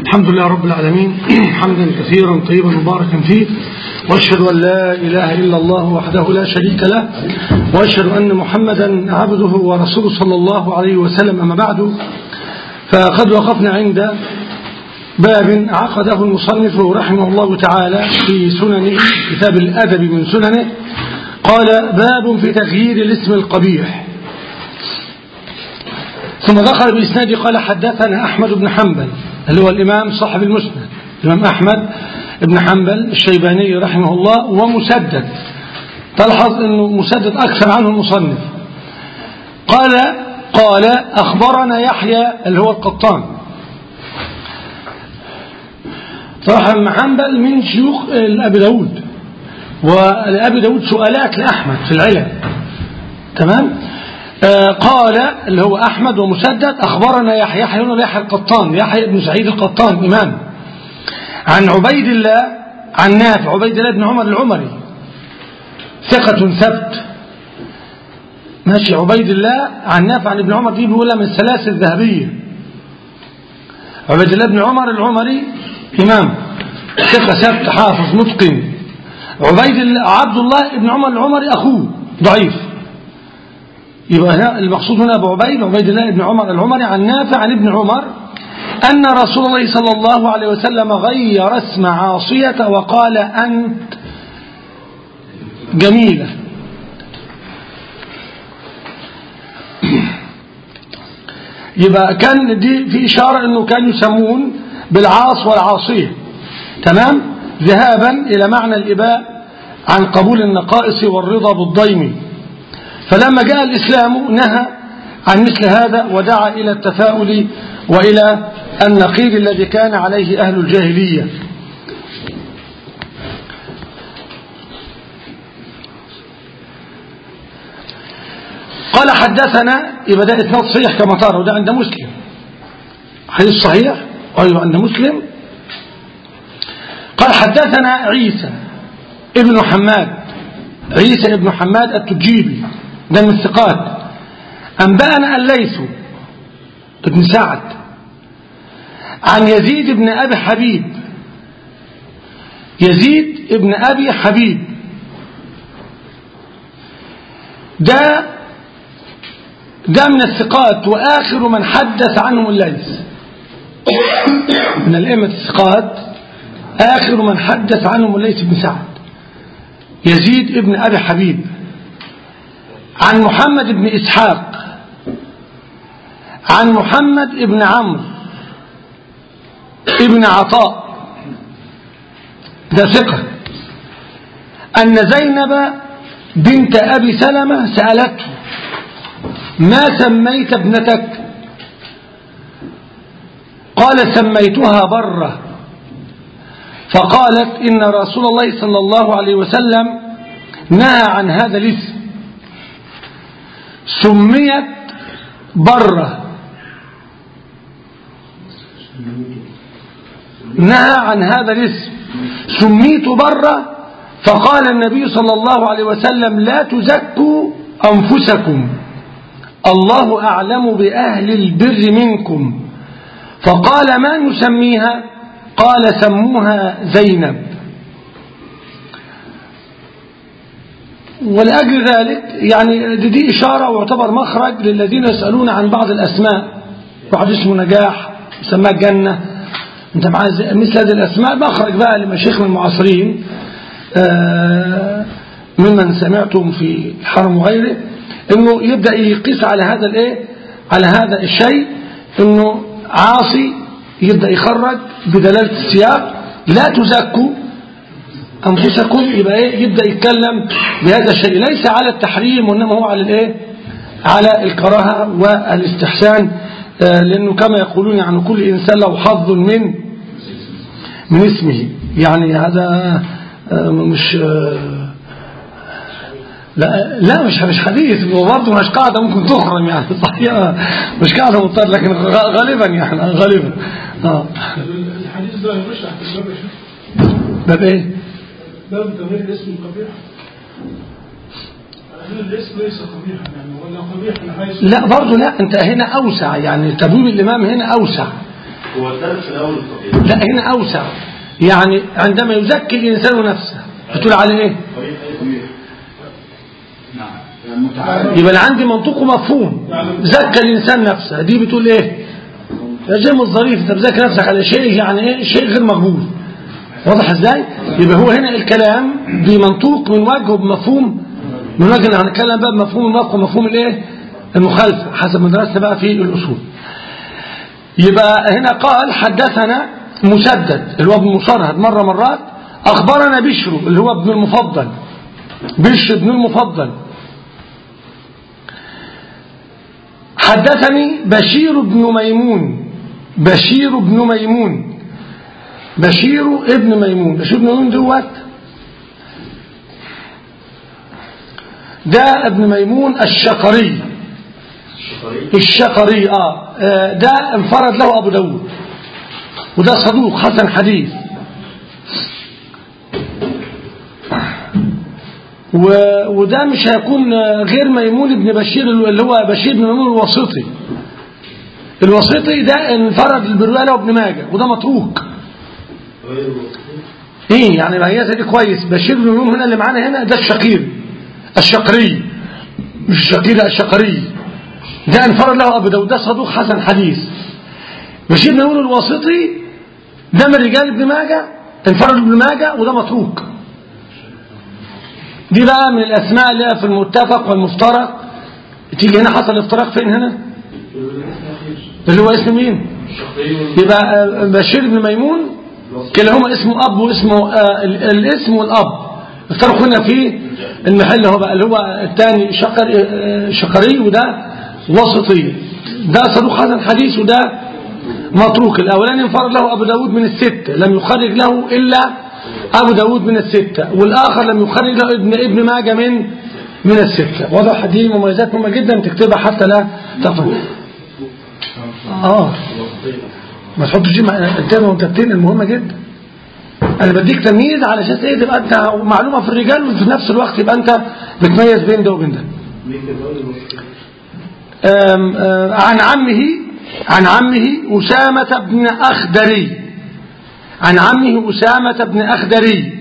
الحمد لله رب العالمين حمدا كثيرا طيبا مباركا فيه واشهد ان لا اله الا الله وحده لا شريك له واشهد ان محمدا عبده ورسوله صلى الله عليه وسلم اما بعد فقد وقفنا عند باب عقده المصنف رحمه الله تعالى في سننه كتاب الادب من سننه قال باب في تغيير الاسم القبيح ثم ذكر بإسناد قال حدثنا أحمد بن حنبل اللي هو الإمام صاحب المسند الإمام أحمد بن حنبل الشيباني رحمه الله ومسدد تلحظ أنه مسدد أكثر عنه المصنف قال قال أخبرنا يحيى اللي هو القطان طبعا ابن حنبل من شيوخ أبي داود ولأبي داود سؤالات لأحمد في العلم تمام قال اللي هو أحمد ومسدد أخبرنا يحيى يحيى بن يحيى القطان يحيى بن سعيد القطان إمام عن عبيد الله عن نافع عبيد الله بن عمر العمري ثقة ثبت ماشي عبيد الله عن نافع عن ابن عمر دي بيقولها من السلاسل الذهبية عبيد الله بن عمر العمري إمام ثقة ثبت حافظ متقن عبيد الله عبد الله بن عمر العمري أخوه ضعيف يبقى هنا المقصود هنا أبو عبيد عبيد الله بن عمر العمري عن نافع عن ابن عمر أن رسول الله صلى الله عليه وسلم غير اسم عاصية وقال أنت جميلة يبقى كان دي في إشارة أنه كانوا يسمون بالعاص والعاصية تمام ذهابا إلى معنى الإباء عن قبول النقائص والرضا بالضيم فلما جاء الإسلام نهى عن مثل هذا ودعا إلى التفاؤل وإلى النقيض الذي كان عليه أهل الجاهلية قال حدثنا يبقى ده إثناء صحيح كما ترى وده عند مسلم حديث صحيح أيضا عند مسلم قال حدثنا عيسى ابن حماد عيسى ابن حماد التجيبي ده من الثقات أنبأنا الليث ابن سعد عن يزيد بن أبي حبيب يزيد ابن أبي حبيب ده ده من الثقات وآخر من حدث عنهم الليث من الأئمة الثقات آخر من حدث عنهم الليث بن سعد يزيد ابن أبي حبيب عن محمد بن إسحاق عن محمد بن عمرو ابن عطاء ده ثقة أن زينب بنت أبي سلمة سألته ما سميت ابنتك قال سميتها برة فقالت إن رسول الله صلى الله عليه وسلم نهى عن هذا الاسم سميت برة نهى عن هذا الاسم سميت برة فقال النبي صلى الله عليه وسلم لا تزكوا أنفسكم الله أعلم بأهل البر منكم فقال ما نسميها قال سموها زينب ولأجل ذلك يعني دي, دي إشارة واعتبر مخرج للذين يسألون عن بعض الأسماء واحد اسمه نجاح سماه جنة انت معاه مثل هذه الأسماء مخرج بقى لمشايخنا المعاصرين ممن سمعتم في الحرم وغيره انه يبدأ يقيس على هذا الايه على هذا الشيء انه عاصي يبدأ يخرج بدلالة السياق لا تزكوا أنفسكم يبقى إيه يبدأ يتكلم بهذا الشيء ليس على التحريم وإنما هو على الإيه على الكراهة والاستحسان آه لأنه كما يقولون يعني كل إنسان له حظ من من اسمه يعني هذا آه مش آه لا لا مش مش حديث وبرضه مش قاعدة ممكن تحرم يعني صحيح مش قاعدة مضطر لكن غالبا يعني غالبا اه الحديث ده يرشح في الباب يا شيخ باب ايه؟ باب تغيير الاسم القبيح الاسم ليس قبيحا يعني ولا قبيح من حيث لا برضه لا انت هنا اوسع يعني تبويب الامام هنا اوسع هو الثالث في الاول الطبيعي لا هنا أوسع يعني عندما يزكي الإنسان نفسه بتقول عليه إيه طريق اي طبيعي نعم متعالي يبقى اللي عندي منطقه مفهوم زكى الإنسان نفسه دي بتقول إيه يا جيم الظريف أنت بزكي نفسك على شيء يعني إيه شيء غير مقبول واضح إزاي يبقى هو هنا الكلام بمنطوق من وجه وبمفهوم من وجه اللي هنتكلم بقى بمفهوم الموقع ومفهوم الإيه المخالفة حسب ما درسنا بقى في الأصول يبقى هنا قال حدثنا مسدد اللي هو ابن مصرهد مرة مرات أخبرنا بشر اللي هو ابن المفضل بشر ابن المفضل حدثني بشير بن ميمون بشير بن ميمون بشير ابن ميمون بشير بن ميمون دوت ده ابن ميمون الشقري الشقري الشقري آه آه، ده انفرد له أبو داود وده صدوق حسن حديث و- وده مش هيكون آه، غير ميمون بن بشير اللي هو بشير بن ميمون الوسيطي الوسيطي ده انفرد بالرواية له ابن ماجه وده متروك غير الوسطي ايه يعني الهيئة دي كويس بشير بن ميمون هنا اللي معانا هنا ده الشقير الشقري مش الشقير لا، الشقري ده انفرد له ابو داود ده صدوق حسن حديث بشير بن ميمون الواسطي ده من رجال ابن ماجه انفرد ابن ماجه وده متروك دي بقى من الاسماء اللي هي في المتفق والمفترق تيجي هنا حصل افتراق فين هنا اللي هو اسم مين الشقري يبقى آه، بشير بن ميمون كلاهما اسمه أب واسمه آه، ال- الاسم والأب افترقوا هنا في المحل هو بقى اللي هو الثاني شقر آه، شقري وده وسطي ده صدوق حسن حديث وده متروك الأولاني انفرد له أبو داود من الستة لم يخرج له إلا أبو داود من الستة والآخر لم يخرج له ابن ابن ماجه من من الستة واضح دي مميزات مهمة جدا تكتبها حتى لا تفرق اه ما تحطش دي مع- التاني والتالتين المهمة جدا انا بديك تمييز على اساس ايه تبقى انت معلومة في الرجال وفي نفس الوقت يبقى انت بتميز بين ده وبين ده مين كده الوسطي آم، آم، عن عمه عن عمه أسامة بن أخدري عن عمه أسامة بن أخدري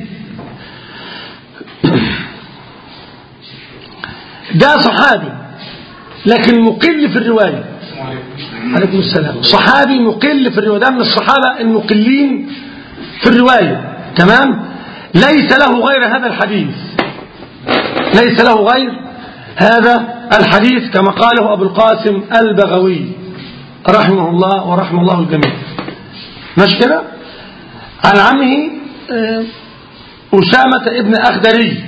ده صحابي لكن مقل في الرواية عليكم السلام صحابي مقل في الرواية ده من الصحابة المقلين في الرواية تمام ليس له غير هذا الحديث ليس له غير هذا الحديث كما قاله أبو القاسم البغوي رحمه الله ورحمه الله الجميع مش كده عن عمه آه، أسامة ابن أخدري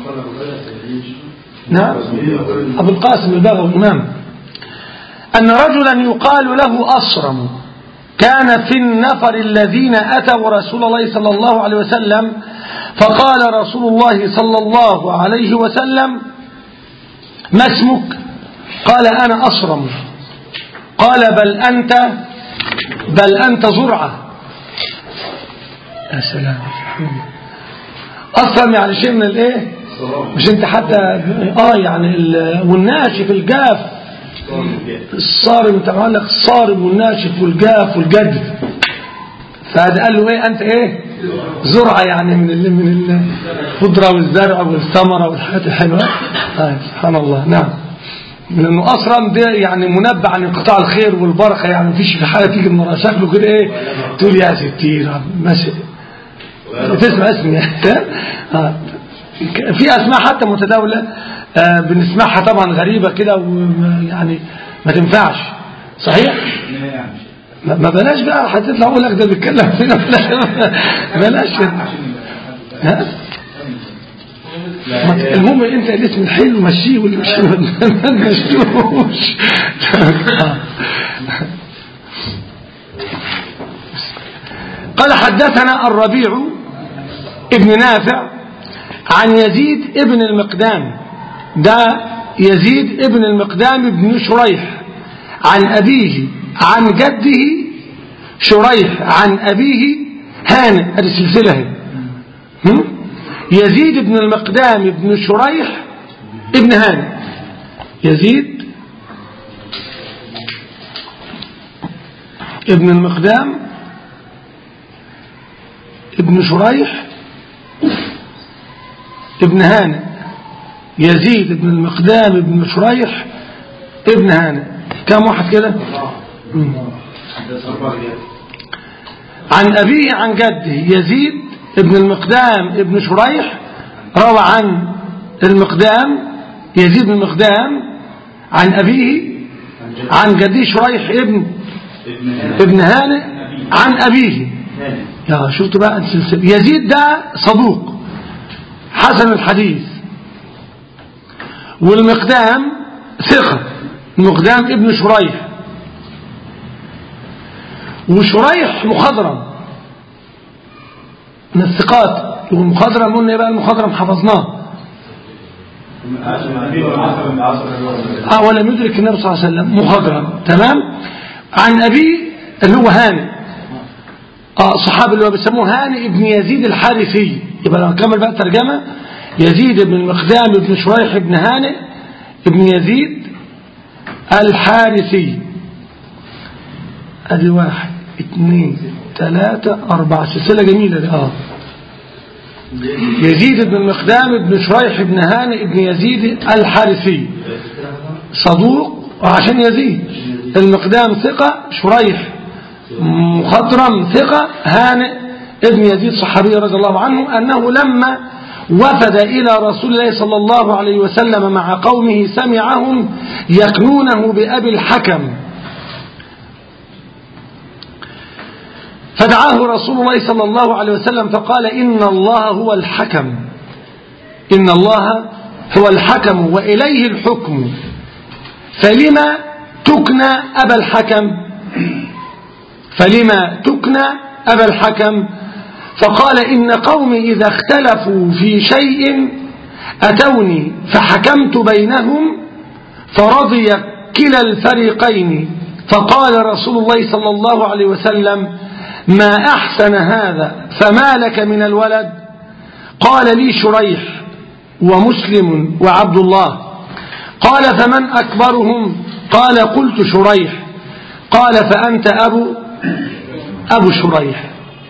نعم أبو القاسم البغوي إمام أن رجلا يقال له أصرم كان في النفر الذين أتوا رسول الله صلى الله عليه وسلم فقال رسول الله صلى الله عليه وسلم ما اسمك قال أنا أصرم قال بل أنت بل أنت زرعة يا سلام أصرم يعني شيء من الإيه مش أنت حتى آه يعني ال- والناشف الجاف الصارم انت قال لك الصارم والناشف والجاف والجدف فهذا قال له ايه انت ايه زرعه يعني من ال من الخضره والزرع والثمره والحاجات الحلوه آه سبحان الله نعم لانه اصلا ده يعني منبه عن انقطاع الخير والبركه يعني مفيش في حاجه تيجي من ورا شكله كده ايه تقول يا ستي ماشي تسمع اسمي آه. في اسماء حتى متداوله آه بنسمعها طبعا غريبه كده ويعني ما تنفعش صحيح ما ما بلاش بقى هتطلع اقول لك ده بيتكلم فينا بلاش ها ما- المهم انت الاسم الحلو مشيه واللي مش ما تمشيهوش آه. قال حدثنا الربيع ابن نافع عن يزيد ابن المقدام ده يزيد ابن المقدام بن شريح عن أبيه عن جده شريح عن أبيه هانئ هذه السلسلة هي هم؟ يزيد بن المقدام بن شريح ابن هانئ يزيد ابن المقدام ابن شريح ابن هانئ يزيد ابن المقدام ابن شريح ابن هانئ كم واحد كده مم. عن أبيه عن جده يزيد ابن المقدام ابن شريح روى عن المقدام يزيد بن المقدام عن أبيه عن جده شريح ابن ابن هانئ عن أبيه يا شفت بقى السلسلة يزيد ده صدوق حسن الحديث والمقدام ثقة المقدام ابن شريح وشريح مخضرم من الثقات والمخضرم قلنا إيه بقى المخضرم حفظناه اه ولم يدرك النبي صلى الله عليه وسلم مخضرم تمام عن أبيه اللي هو هانئ اه صحابي اللي هو بيسموه هانئ ابن يزيد الحارثي يبقى لو نكمل بقى الترجمة يزيد بن المقدام ابن شريح ابن هانئ ابن يزيد الحارثي ادي واحد اثنين ثلاثة أربعة سلسلة جميلة دي اه يزيد بن المقدام ابن شريح ابن هانئ ابن يزيد الحارثي صدوق وعشان يزيد المقدام ثقة شريح مخضرم ثقة هانئ ابن يزيد صحابي رضي الله عنه أنه لما وفد إلى رسول الله صلى الله عليه وسلم مع قومه سمعهم يكنونه بأبي الحكم فدعاه رسول الله صلى الله عليه وسلم فقال إن الله هو الحكم إن الله هو الحكم وإليه الحكم فلما تكنى أبا الحكم فلما تكنى أبا الحكم فقال إن قومي إذا اختلفوا في شيء أتوني فحكمت بينهم فرضي كلا الفريقين فقال رسول الله صلى الله عليه وسلم ما أحسن هذا فما لك من الولد قال لي شريح ومسلم وعبد الله قال فمن أكبرهم قال قلت شريح قال فأنت أبو أبو شريح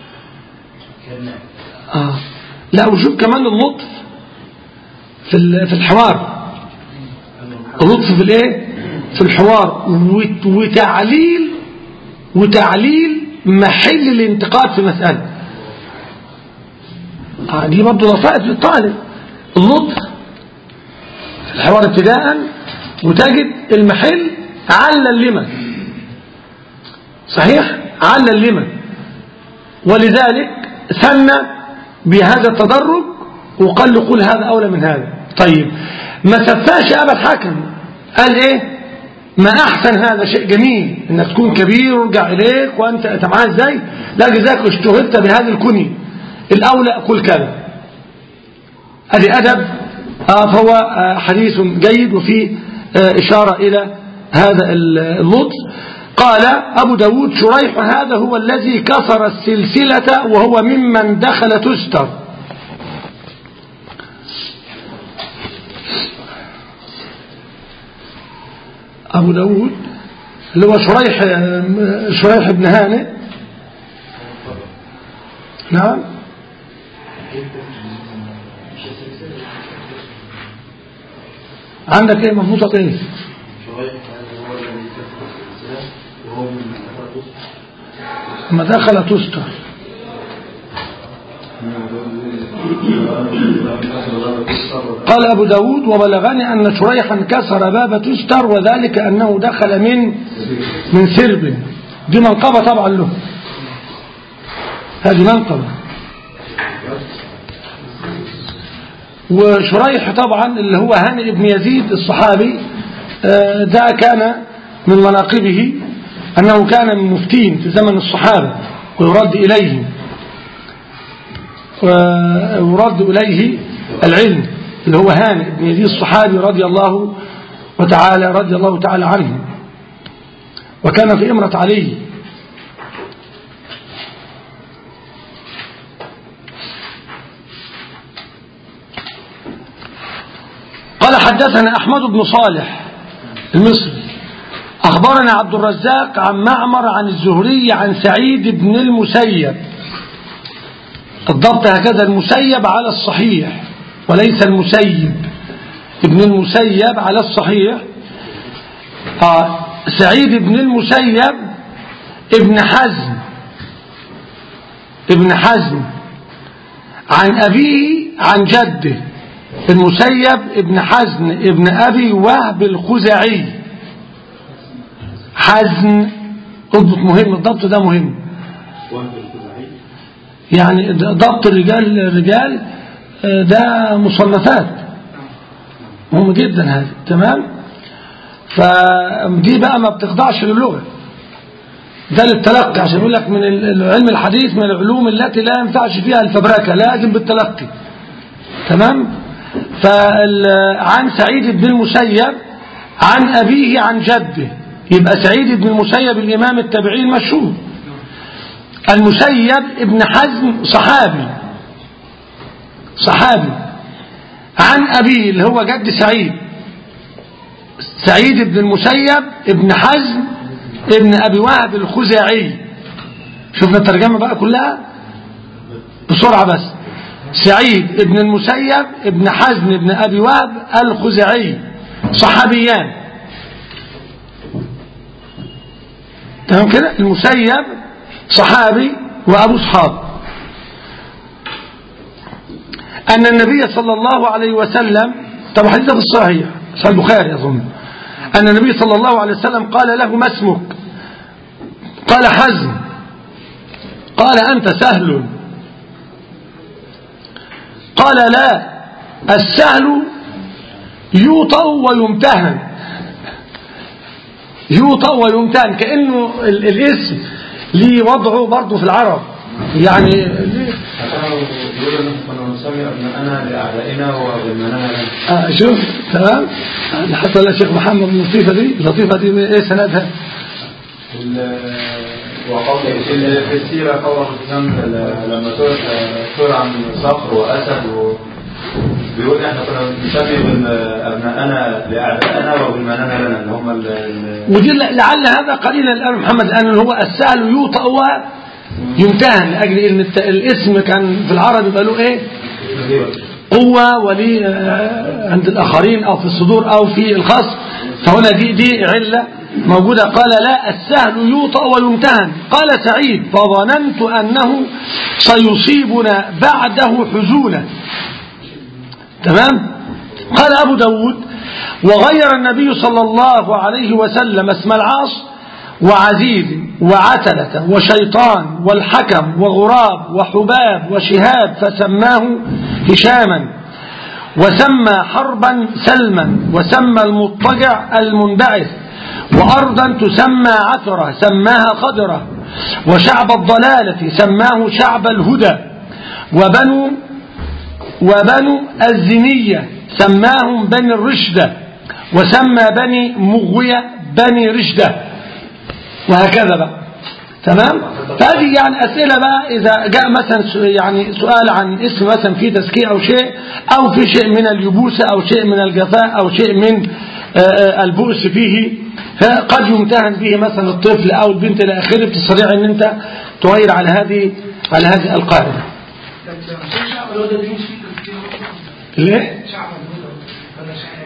آه. لا وشوف كمان اللطف في في الحوار اللطف في الايه في الحوار وتعليل وتعليل محل الانتقاد في مسألة آه دي برضه لطائف للطالب اللطف في الحوار ابتداء وتجد المحل علل لما صحيح علل لما ولذلك ثنى بهذا التدرج وقال له قل هذا أولى من هذا طيب ما سفاش أبد حكم قال إيه ما أحسن هذا شيء جميل إنك تكون كبير وارجع إليك وأنت أنت معاه إزاي لا جزاك اشتهرت بهذه الكني الأولى قل كذا هذه أدب آه فهو آه حديث جيد وفيه آه إشارة إلى هذا اللطف قال أبو داود شريح هذا هو الذي كسر السلسلة وهو ممن دخل تستر أبو داود اللي هو شريح شريح بن هانئ نعم عندك ايه مضبوطة ايه ما دخل تستر قال أبو داود وبلغني أن شريحا كسر باب تستر وذلك أنه دخل من من سرب دي منقبة طبعا له هذه منقبة وشريح طبعا اللي هو هانئ بن يزيد الصحابي ده كان من مناقبه أنه كان من مفتين في زمن الصحابة ويرد إليه ويرد إليه العلم اللي هو هانئ بن يزيد الصحابي رضي الله وتعالى رضي الله تعالى عنه وكان في إمرة علي قال حدثنا أحمد بن صالح المصري أخبرنا عبد الرزاق عن معمر عن الزهري عن سعيد بن المسيب الضبط هكذا المسيب على الصحيح وليس المسيب ابن المسيب على الصحيح آه سعيد بن المسيب ابن حزم ابن حزم عن أبيه عن جده المسيب ابن حزم ابن أبي وهب الخزعي حزم اضبط مهم الضبط ده مهم وهب الخزاعي يعني ضبط الرجال الرجال آه، ده مصنفات مهم جدا هذا تمام فدي بقى ما بتخضعش للغة ده للتلقي عشان يقول لك من العلم الحديث من العلوم التي لا ينفعش فيها الفبركة لازم بالتلقي تمام فعن سعيد بن المسيب عن أبيه عن جده يبقى سعيد بن المسيب الإمام التابعي المشهور المسيب ابن حزم صحابي صحابي عن أبيه اللي هو جد سعيد سعيد بن المسيب ابن حزم ابن أبي وهب الخزاعي شوفنا الترجمة بقى كلها بسرعة بس سعيد ابن المسيب ابن حزم ابن أبي وهب الخزاعي صحابيان تمام كده المسيب صحابي وأبو صحاب أن النبي صلى الله عليه وسلم طبعا حديث في الصحيح صحيح البخاري أظن أن النبي صلى الله عليه وسلم قال له ما اسمك قال حزم قال أنت سهل قال لا السهل يوطأ ويمتهن يوطأ ويمتهن كأنه ال- الاسم ليه وضعه برضه في العرب يعني ليه- يقول ان كنا نسمي ابنائنا لاعدائنا وابنائنا لنا آه شوف تمام اللي حصل يا شيخ محمد اللطيفة دي اللطيفة دي ايه سندها وقول في في السيرة قول الإسلام لما سئل سئل عن صقر وأسد و بيقول احنا كنا بنسمي بال- ابنائنا لاعدائنا وبالمنانا لنا اللي هم ال- ال- ودي لعل هذا قليلا الآن محمد أن هو السهل يوطأ ويمتهن لأجل أن الت- الاسم كان في العرب يبقى له إيه قوة ولي آه، عند الآخرين أو في الصدور أو في الخصم فهنا دي دي علة موجودة قال لا السهل يوطأ ويمتهن قال سعيد فظننت أنه سيصيبنا بعده حزونا تمام قال أبو داود وغير النبي صلى الله عليه وسلم اسم العاص وعزيز وعتلة وشيطان والحكم وغراب وحباب وشهاب فسماه هشاما وسمى حربا سلما وسمى المضطجع المنبعث وأرضا تسمى عثرة سماها خضرة وشعب الضلالة سماه شعب الهدى وبنو وبنو الزنية سماهم بني الرشدة وسمى بني مغوية بني رشدة وهكذا بقى تمام فهذه يعني أسئلة بقى إذا جاء مثلا س- يعني سؤال عن اسم مثلا فيه تزكية أو شيء أو في شيء من اليبوسة أو شيء من الجفاء أو شيء من آه، آه، البؤس فيه ها، قد يمتهن به مثلا الطفل أو البنت إلى آخره بتستطيع أن أنت تغير على هذه على هذه القاعدة شعب الهدى دي مش فيه تفكير ليه؟ شعب الهدى ولا شعب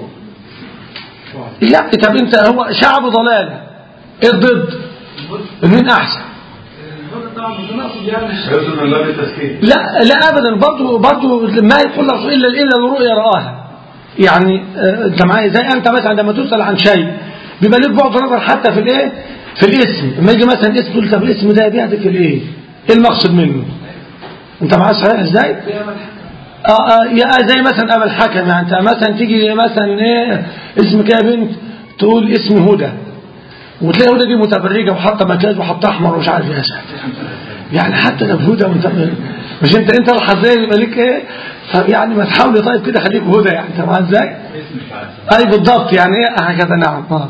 لا طب انت هو شعب ضلالة ايه الضد مين احسن الهدى طبعا متناقض يعني مش يقصد من باب التزكية لا لا ابدا برضه برضه ما يقول لك الا الا الرؤيا راها يعني آه، انت معايا زي انت مثلا عندما تسال عن شيء بيبقى لك بعد نظر حتى في الايه في الاسم لما يجي مثلا اسم تقول طب الاسم ده بيهدف الايه ايه المقصد منه انت معايا صحيح ازاي آه آه يا زي مثلا ابا الحكم يعني انت مثلا تيجي مثلا ايه اسمك يا بنت تقول اسمي هدى وتلاقي هدى دي متبرجه وحاطه مكياج وحاطه احمر ومش عارف ايه يا ساتر يعني حتى لو هدى وانت مش انت انت الحظيه يبقى ليك ايه طب يعني ما تحاولي طيب كده خليك هدى يعني انت معايا ازاي؟ اي بالضبط يعني ايه هكذا نعم آه.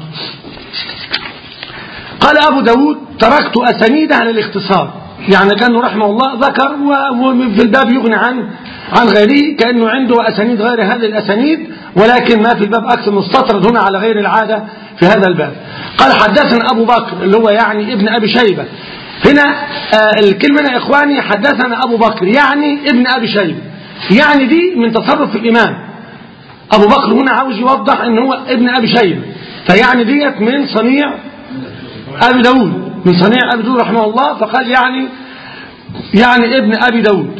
قال أبو داود تركت أسانيدها للاختصار يعني كأنه رحمه الله ذكر و- وفي الباب يغني عن عن غيره كأنه عنده أسانيد غير هذه الأسانيد ولكن ما في الباب أكثر مستطرد هنا على غير العادة في هذا الباب قال حدثنا أبو بكر اللي هو يعني ابن أبي شيبة هنا آه الكلمة هنا يا إخواني حدثنا أبو بكر يعني ابن أبي شيبة يعني دي من تصرف الإمام أبو بكر هنا عاوز يوضح أن هو ابن أبي شيبة فيعني ديت من صنيع أبي داود من صنيع أبي داود رحمه الله فقال يعني يعني ابن أبي داود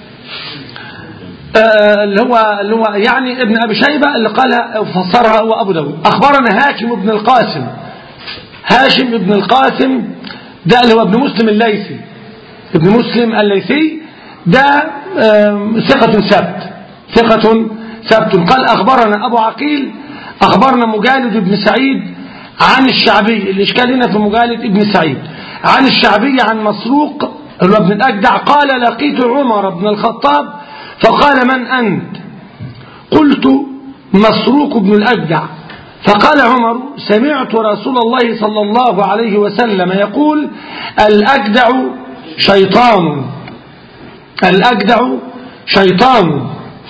آه اللي هو اللي هو يعني ابن أبي شيبة اللي قالها فسرها هو أبو داود أخبرنا هاشم بن القاسم هاشم بن القاسم ده اللي هو ابن مسلم الليثي ابن مسلم الليثي ده ثقة سبت ثقة سبت قال أخبرنا أبو عقيل أخبرنا مجالد بن سعيد عن الشعبي الإشكال هنا في مجالد ابن سعيد عن الشعبي عن مسروق اللي هو ابن الأجدع قال لقيت عمر بن الخطاب فقال من أنت قلت مسروق بن الأجدع فقال عمر سمعت رسول الله صلى الله عليه وسلم يقول الأجدع شيطان الأجدع شيطان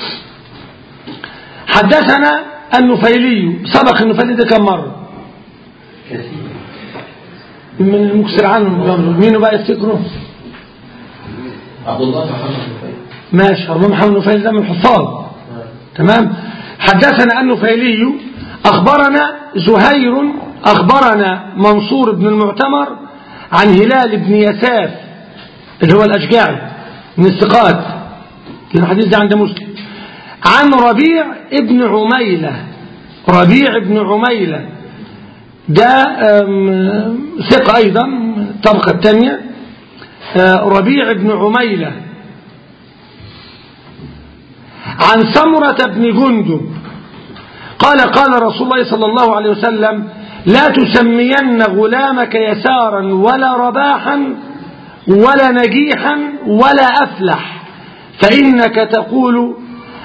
حدثنا النفيلي سبق النفيلي ده كم مرة من المكسر عنهم مين بقى يفتكره عبد الله محمد نفيل ماشي أبو محمد نفيل ده من الحفاظ تمام حدثنا النفيلي أخبرنا زهير أخبرنا منصور بن المعتمر عن هلال بن يساف اللي هو الأشجاعي من الثقات الحديث ده عند مسلم عن ربيع ابن عميلة ربيع ابن عميلة ده ثقة أيضا الطبقة الثانية ربيع بن عميلة عن سمرة بن جندب قال قال رسول الله صلى الله عليه وسلم لا تسمين غلامك يسارا ولا رباحا ولا نجيحا ولا أفلح فإنك تقول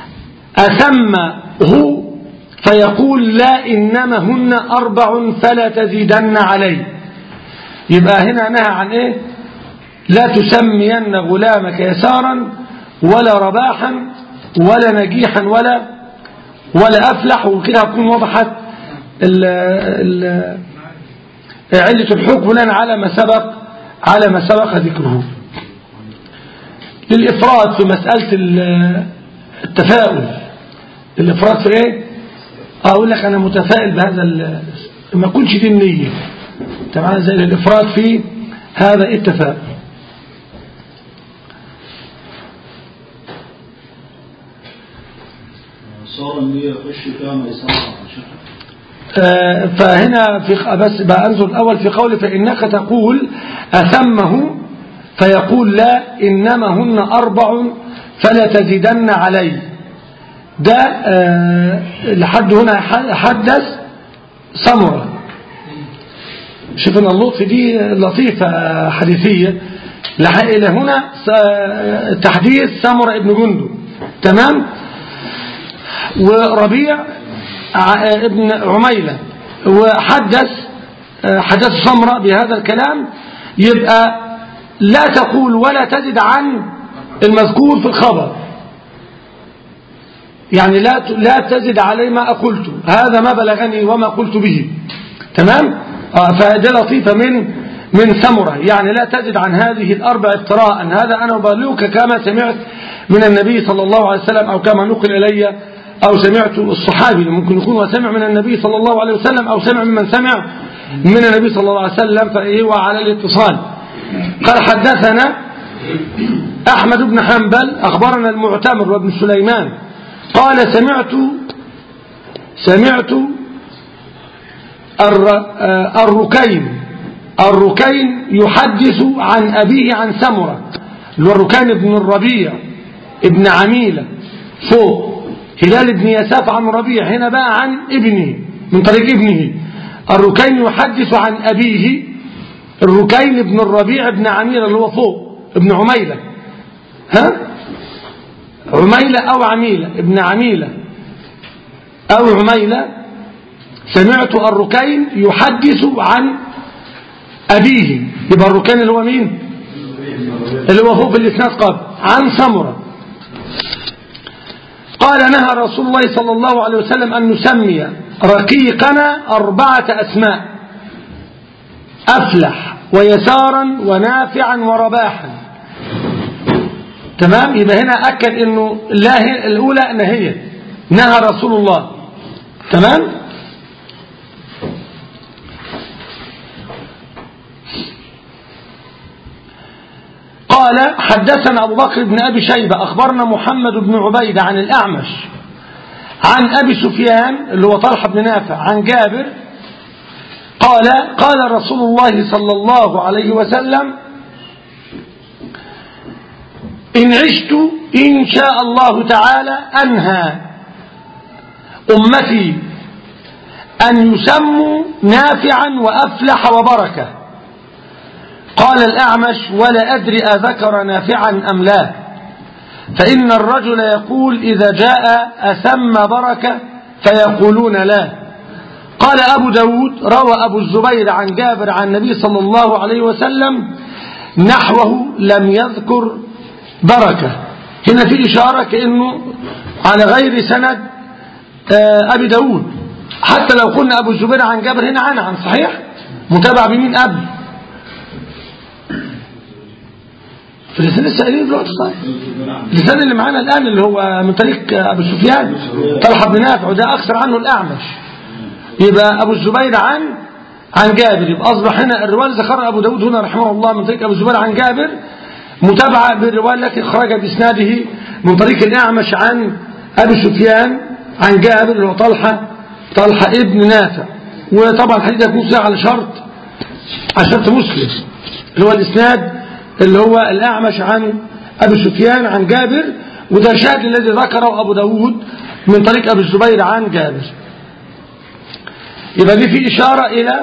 أسمه فيقول لا إنما هن أربع فلا تزيدن علي يبقى هنا نهى عن إيه لا تسمين غلامك يسارا ولا رباحا ولا نجيحا ولا ولا أفلح وكده هتكون وضحت ال ال علة الحكم بناء على ما سبق على ما سبق ذكره للإفراد في مسألة التفاؤل الإفراد في إيه أقول لك أنا متفائل بهذا ما كنش دي النية تمام زي الإفراد في هذا التفاؤل صار النية يخش فيها ما يسمع آه فهنا في بس بقى أنظر الأول في قوله فإنك تقول أثمه فيقول لا إنما هن أربع فلا تزيدن علي ده آه لحد هنا حدث سمرة شوفنا اللطف دي لطيفة حديثية إلى هنا تحديث سمرة ابن جندب تمام وربيع ابن عميلة وحدث حدث سمرة بهذا الكلام يبقى لا تقول ولا تزد عن المذكور في الخبر يعني لا لا تزد علي ما أقلت هذا ما بلغني وما قلت به تمام فده لطيفة من من ثمرة يعني لا تزد عن هذه الأربع افتراء هذا أنا أبلغك كما سمعت من النبي صلى الله عليه وسلم أو كما نقل إلي أو سمعت الصحابي ممكن يكون وسمع من النبي صلى الله عليه وسلم أو سمع ممن سمع من النبي صلى الله عليه وسلم فإيه على الاتصال قال حدثنا أحمد بن حنبل أخبرنا المعتمر وابن سليمان قال سمعت سمعت الركين الركين يحدث عن أبيه عن سمرة الركين بن الربيع ابن عميلة فوق هلال بن يساف عن ربيع هنا بقى عن ابنه من طريق ابنه الركين يحدث عن أبيه الركين بن الربيع بن عميلة اللي هو فوق ابن عميلة ها عميلة أو عميلة ابن عميلة أو عميلة سمعت الركين يحدث عن أبيه يبقى الركين اللي هو مين اللي هو فوق في الإسناد قبل عن سمرة قال نهى رسول الله صلى الله عليه وسلم أن نسمي رقيقنا أربعة أسماء أفلح ويسارا ونافعا ورباحا تمام يبقى هنا أكد أنه لا هي الأولى نهية نهى رسول الله تمام قال حدثنا أبو بكر بن أبي شيبة أخبرنا محمد بن عبيد عن الأعمش عن أبي سفيان اللي هو طلحة بن نافع عن جابر قال قال رسول الله صلى الله عليه وسلم إن عشت إن شاء الله تعالى أنهى أمتي أن يسموا نافعا وأفلح وبركة قال الأعمش ولا أدري أذكر نافعا أم لا فإن الرجل يقول إذا جاء أسم بركة فيقولون لا قال أبو داود روى أبو الزبير عن جابر عن النبي صلى الله عليه وسلم نحوه لم يذكر بركة هنا في إشارة كأنه على غير سند أبي داود حتى لو قلنا أبو الزبير عن جابر هنا عن عن صحيح متابع بمين قبل في لسان السائلين دلوقتي صحيح اللسان اللي معانا الآن اللي هو من طريق أبو سفيان طلحة بن نافع وده أكثر عنه الأعمش يبقى أبو الزبير عن عن جابر يبقى أصبح هنا الرواية ذكرها أبو داود هنا رحمه الله من طريق أبو الزبير عن جابر متابعة بالرواية التي خرجت بإسناده من طريق الأعمش عن أبي سفيان عن جابر اللي هو طلحة طلحة ابن نافع وطبعا الحديث يكون صحيح على شرط على شرط مسلم اللي هو الإسناد اللي هو الأعمش عن أبي سفيان عن جابر وده الشاهد الذي ذكره أبو داود من طريق أبي الزبير عن جابر يبقى دي في إشارة إلى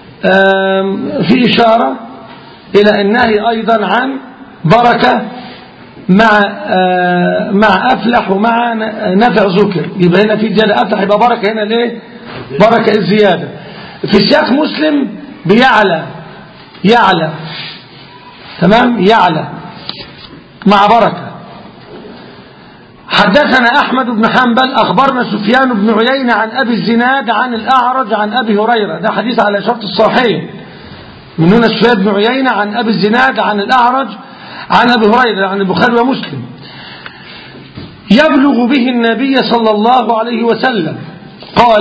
في إشارة إلى النهي أيضا عن بركة مع مع أفلح ومع نفع ذكر يبقى هنا في زيادة أفلح يبقى بركة هنا ليه بركة الزيادة في سياق مسلم بيعلى يعلى تمام يعلى مع بركة حدثنا أحمد بن حنبل أخبرنا سفيان بن عيينة عن أبي الزناد عن الأعرج عن أبي هريرة ده حديث على شرط الصحيحين من هنا سفيان بن عيينة عن أبي الزناد عن الأعرج عن أبي هريرة عن البخاري ومسلم يبلغ به النبي صلى الله عليه وسلم قال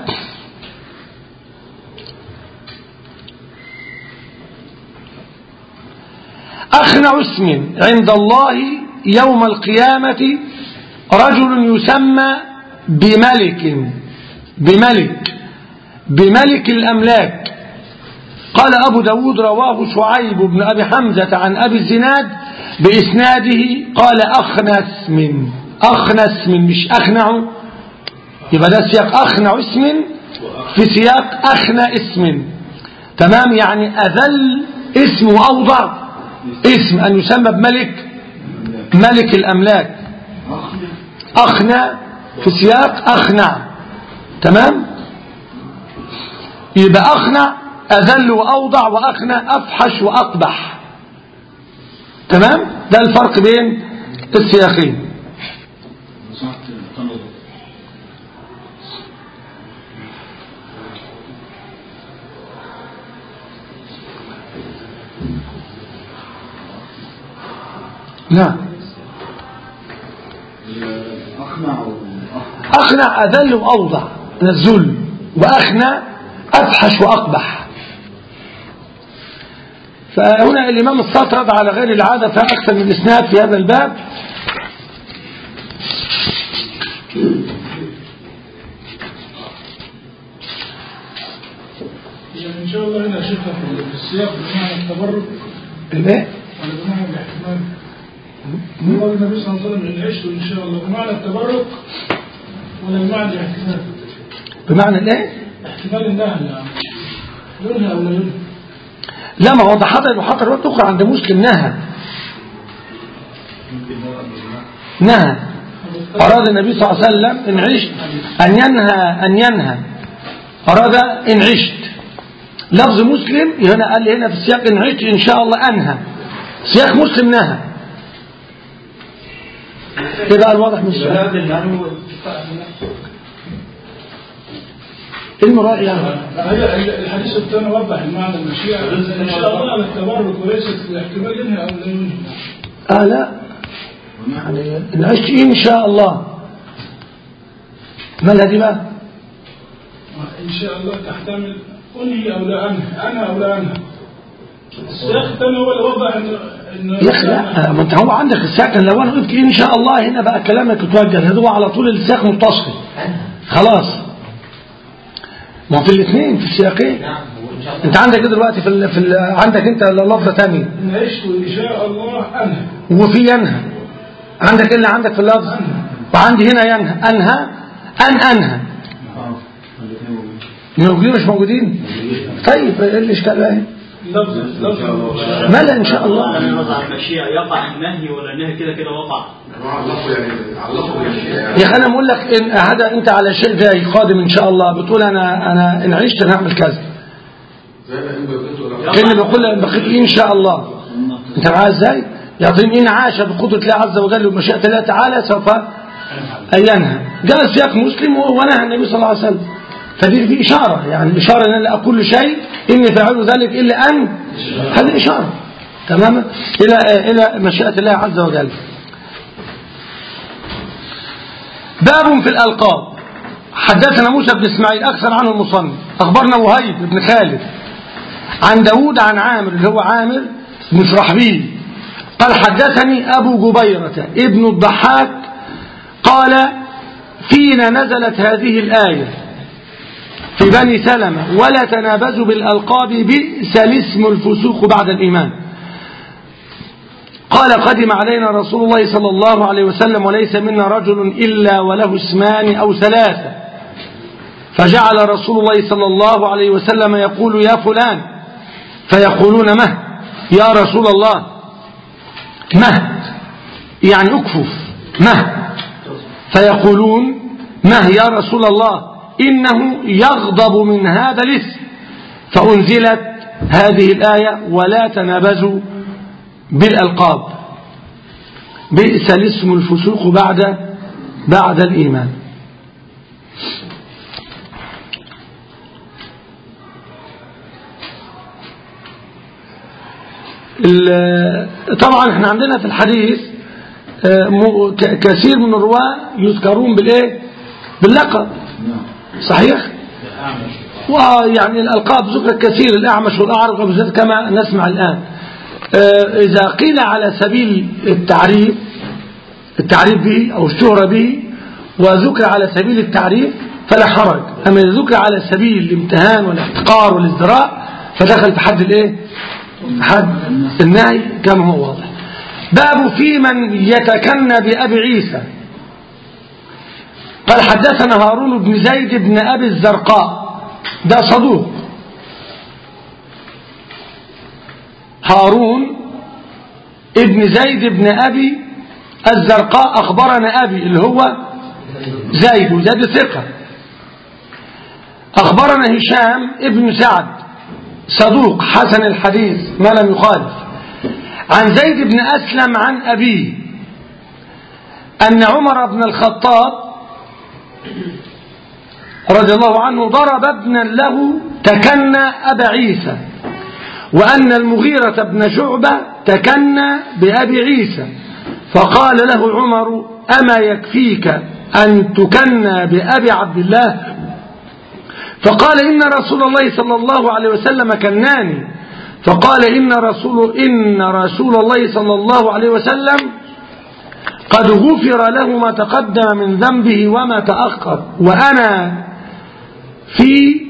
أخنع اسم عند الله يوم القيامة رجل يسمى بملك بملك بملك الأملاك قال أبو داود رواه شعيب بن أبي حمزة عن أبي الزناد بإسناده قال أخنى اسم أخنى اسم مش أخنع يبقى ده سياق أخنع اسم في سياق أخنى اسم تمام يعني أذل اسم وأوضع اسم أن يسمى بملك ملك الأملاك أخنى في سياق أخنع تمام يبقى أخنع أذل وأوضع وأخنى أفحش وأقبح تمام ده الفرق بين السياقين نعم أخنع أخنع أذل وأوضع من الذل وأخنع أفحش وأقبح فهنا الإمام السطرد على غير العادة فيها أكثر من إسناد في هذا الباب يعني إن شاء الله هنا شفنا في السياق بمعنى التبرك الإيه؟ ولا بمعنى الاحتمال هو النبي صلى الله عليه وسلم إن عشت إن شاء الله بمعنى التبرك ولا بمعنى الاحتمال بمعنى الإيه؟ احتمال النهي يعني ينهى ولا ينهى لا ما هو ده حضر وحضر رواية أخرى عند مسلم نهى نهى أراد النبي صلى الله عليه وسلم إن عشت أن ينهى أن ينهى أراد إن عشت لفظ مسلم هنا قال لي هنا في السياق إن عشت إن شاء الله أنهى سياق مسلم نهى كده الواضح من السؤال المراد يعني هي الحديث الثاني وضح المعنى المشيئة إن شاء الله على التبرك وليست احتمال ينهي أو لا ينهي آه لا يعني إن عشت إن شاء الله ما الذي بقى إن شاء الله تحتمل أنهي أو لا أنهي أنا أو لا أنهي السياق الثاني هو اللي وضح إن إن يا أخي لا ما أنت هو عندك الساكن لو أنا قلت إن شاء الله هنا بقى كلامك يتوجه هذا هو على طول السياق متصل خلاص ما هو في الاثنين في السياقين أنت عندك إيه دلوقتي في, ال... في ال... عندك أنت لفظة ثانية إن عشت إن شاء الله أنهي وفي ينهى عندك إيه اللي عندك في اللفظ وعندي هنا ينهى أنهى أن أنهى موجودين مش موجودين طيب ايه الاشكال بقى هنا؟ لفظ لفظ ما لا ان شاء الله أنا نضع المشيئة يقع النهي ولا النهي كده كده وقع علقوا يعني علقوا بالشيء يا اخي انا بقول لك ان هذا انت على شيء جاي قادم ان شاء الله بتقول انا انا ان عشت انا هعمل كذا زي ما انت قلت ولا كاني بقول بقيت ان شاء الله انت معايا ازاي يعطيني ان عاش بقدره الله عز وجل ومشيئه الله تعالى سوف ينهى جاء سياق مسلم ونهى النبي صلى الله عليه وسلم فدي دي اشاره يعني اشاره ان لا اقول شيء اني فاعل ذلك الا ان هذه اشاره تماما الى الى مشيئه الله عز وجل باب في الألقاب حدثنا موسى بن إسماعيل أكثر عنه المصنف أخبرنا وهيب بن خالد عن داود عن عامر اللي هو عامر بن شرحبيل قال حدثني أبو جبيرة ابن الضحاك قال فينا نزلت هذه الآية في بني سلمة ولا تنابزوا بالألقاب بئس الاسم الفسوق بعد الإيمان قال قدم علينا رسول الله صلى الله عليه وسلم وليس منا رجل إلا وله اسمان أو ثلاثة فجعل رسول الله صلى الله عليه وسلم يقول يا فلان فيقولون مه يا رسول الله مه يعني اكفف مه فيقولون مه يا رسول الله إنه يغضب من هذا الاسم فأنزلت هذه الآية ولا تنابزوا بالألقاب بئس الاسم الفسوق بعد بعد الإيمان طبعا احنا عندنا في الحديث كثير من الرواة يذكرون بالايه باللقب صحيح ويعني الألقاب ذكرت كثير الأعمش والأعرج وبالذات كما نسمع الآن إذا قيل على سبيل التعريف التعريف به أو الشهرة به وذكر على سبيل التعريف فلا حرج أما إذا ذكر على سبيل الامتهان والاحتقار والازدراء فدخل في حد الايه حد النهي كما هو واضح باب في من يتكنى بأبي عيسى قال حدثنا هارون بن زيد بن أبي الزرقاء ده صدوق هارون ابن زيد بن أبي الزرقاء أخبرنا أبي اللي هو زيد وزيد ثقة أخبرنا هشام ابن سعد صدوق حسن الحديث ما لم يخالف عن زيد بن أسلم عن أبيه أن عمر بن الخطاب رضي الله عنه ضرب ابنا له تكنى أبا عيسى وأن المغيرة بن شعبة تكنى بأبي عيسى فقال له عمر أما يكفيك أن تكنى بأبي عبد الله فقال إن رسول الله صلى الله عليه وسلم كناني فقال إن رسول, إن رسول الله صلى الله عليه وسلم قد غفر له ما تقدم من ذنبه وما تأخر وأنا في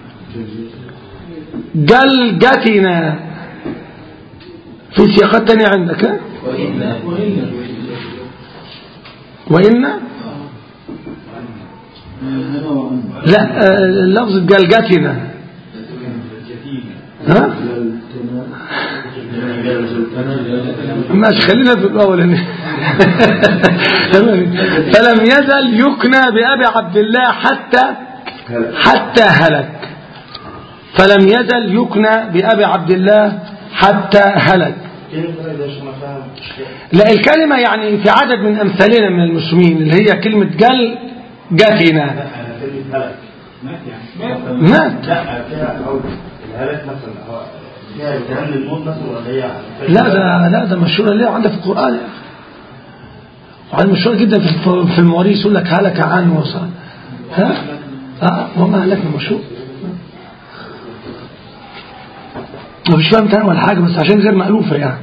جلجتنا في سياقات تانية عندك ها؟ وإن لا آه، لفظ جلجتنا ها ماشي خلينا في الأول فلم يزل يكنى بأبي عبد الله حتى حتى هلك فلم يزل يكنى بأبي عبد الله حتى هلك لا الكلمة يعني في عدد من أمثالنا من المسلمين اللي هي كلمة جل جاتنا مات يعني مات لا فيها أو الهلاك مثلا هو فيها اتهام للموت مثلا ولا هي لا ده لا ده مشهورة ليه عندها في القرآن يا أخي وعلى مشهورة جدا في الف- في المواريث يقول لك هلك عنه وصل ها اه وما هلكنا مشهور مش فاهم تاني ولا حاجة بس عشان غير مألوفة يعني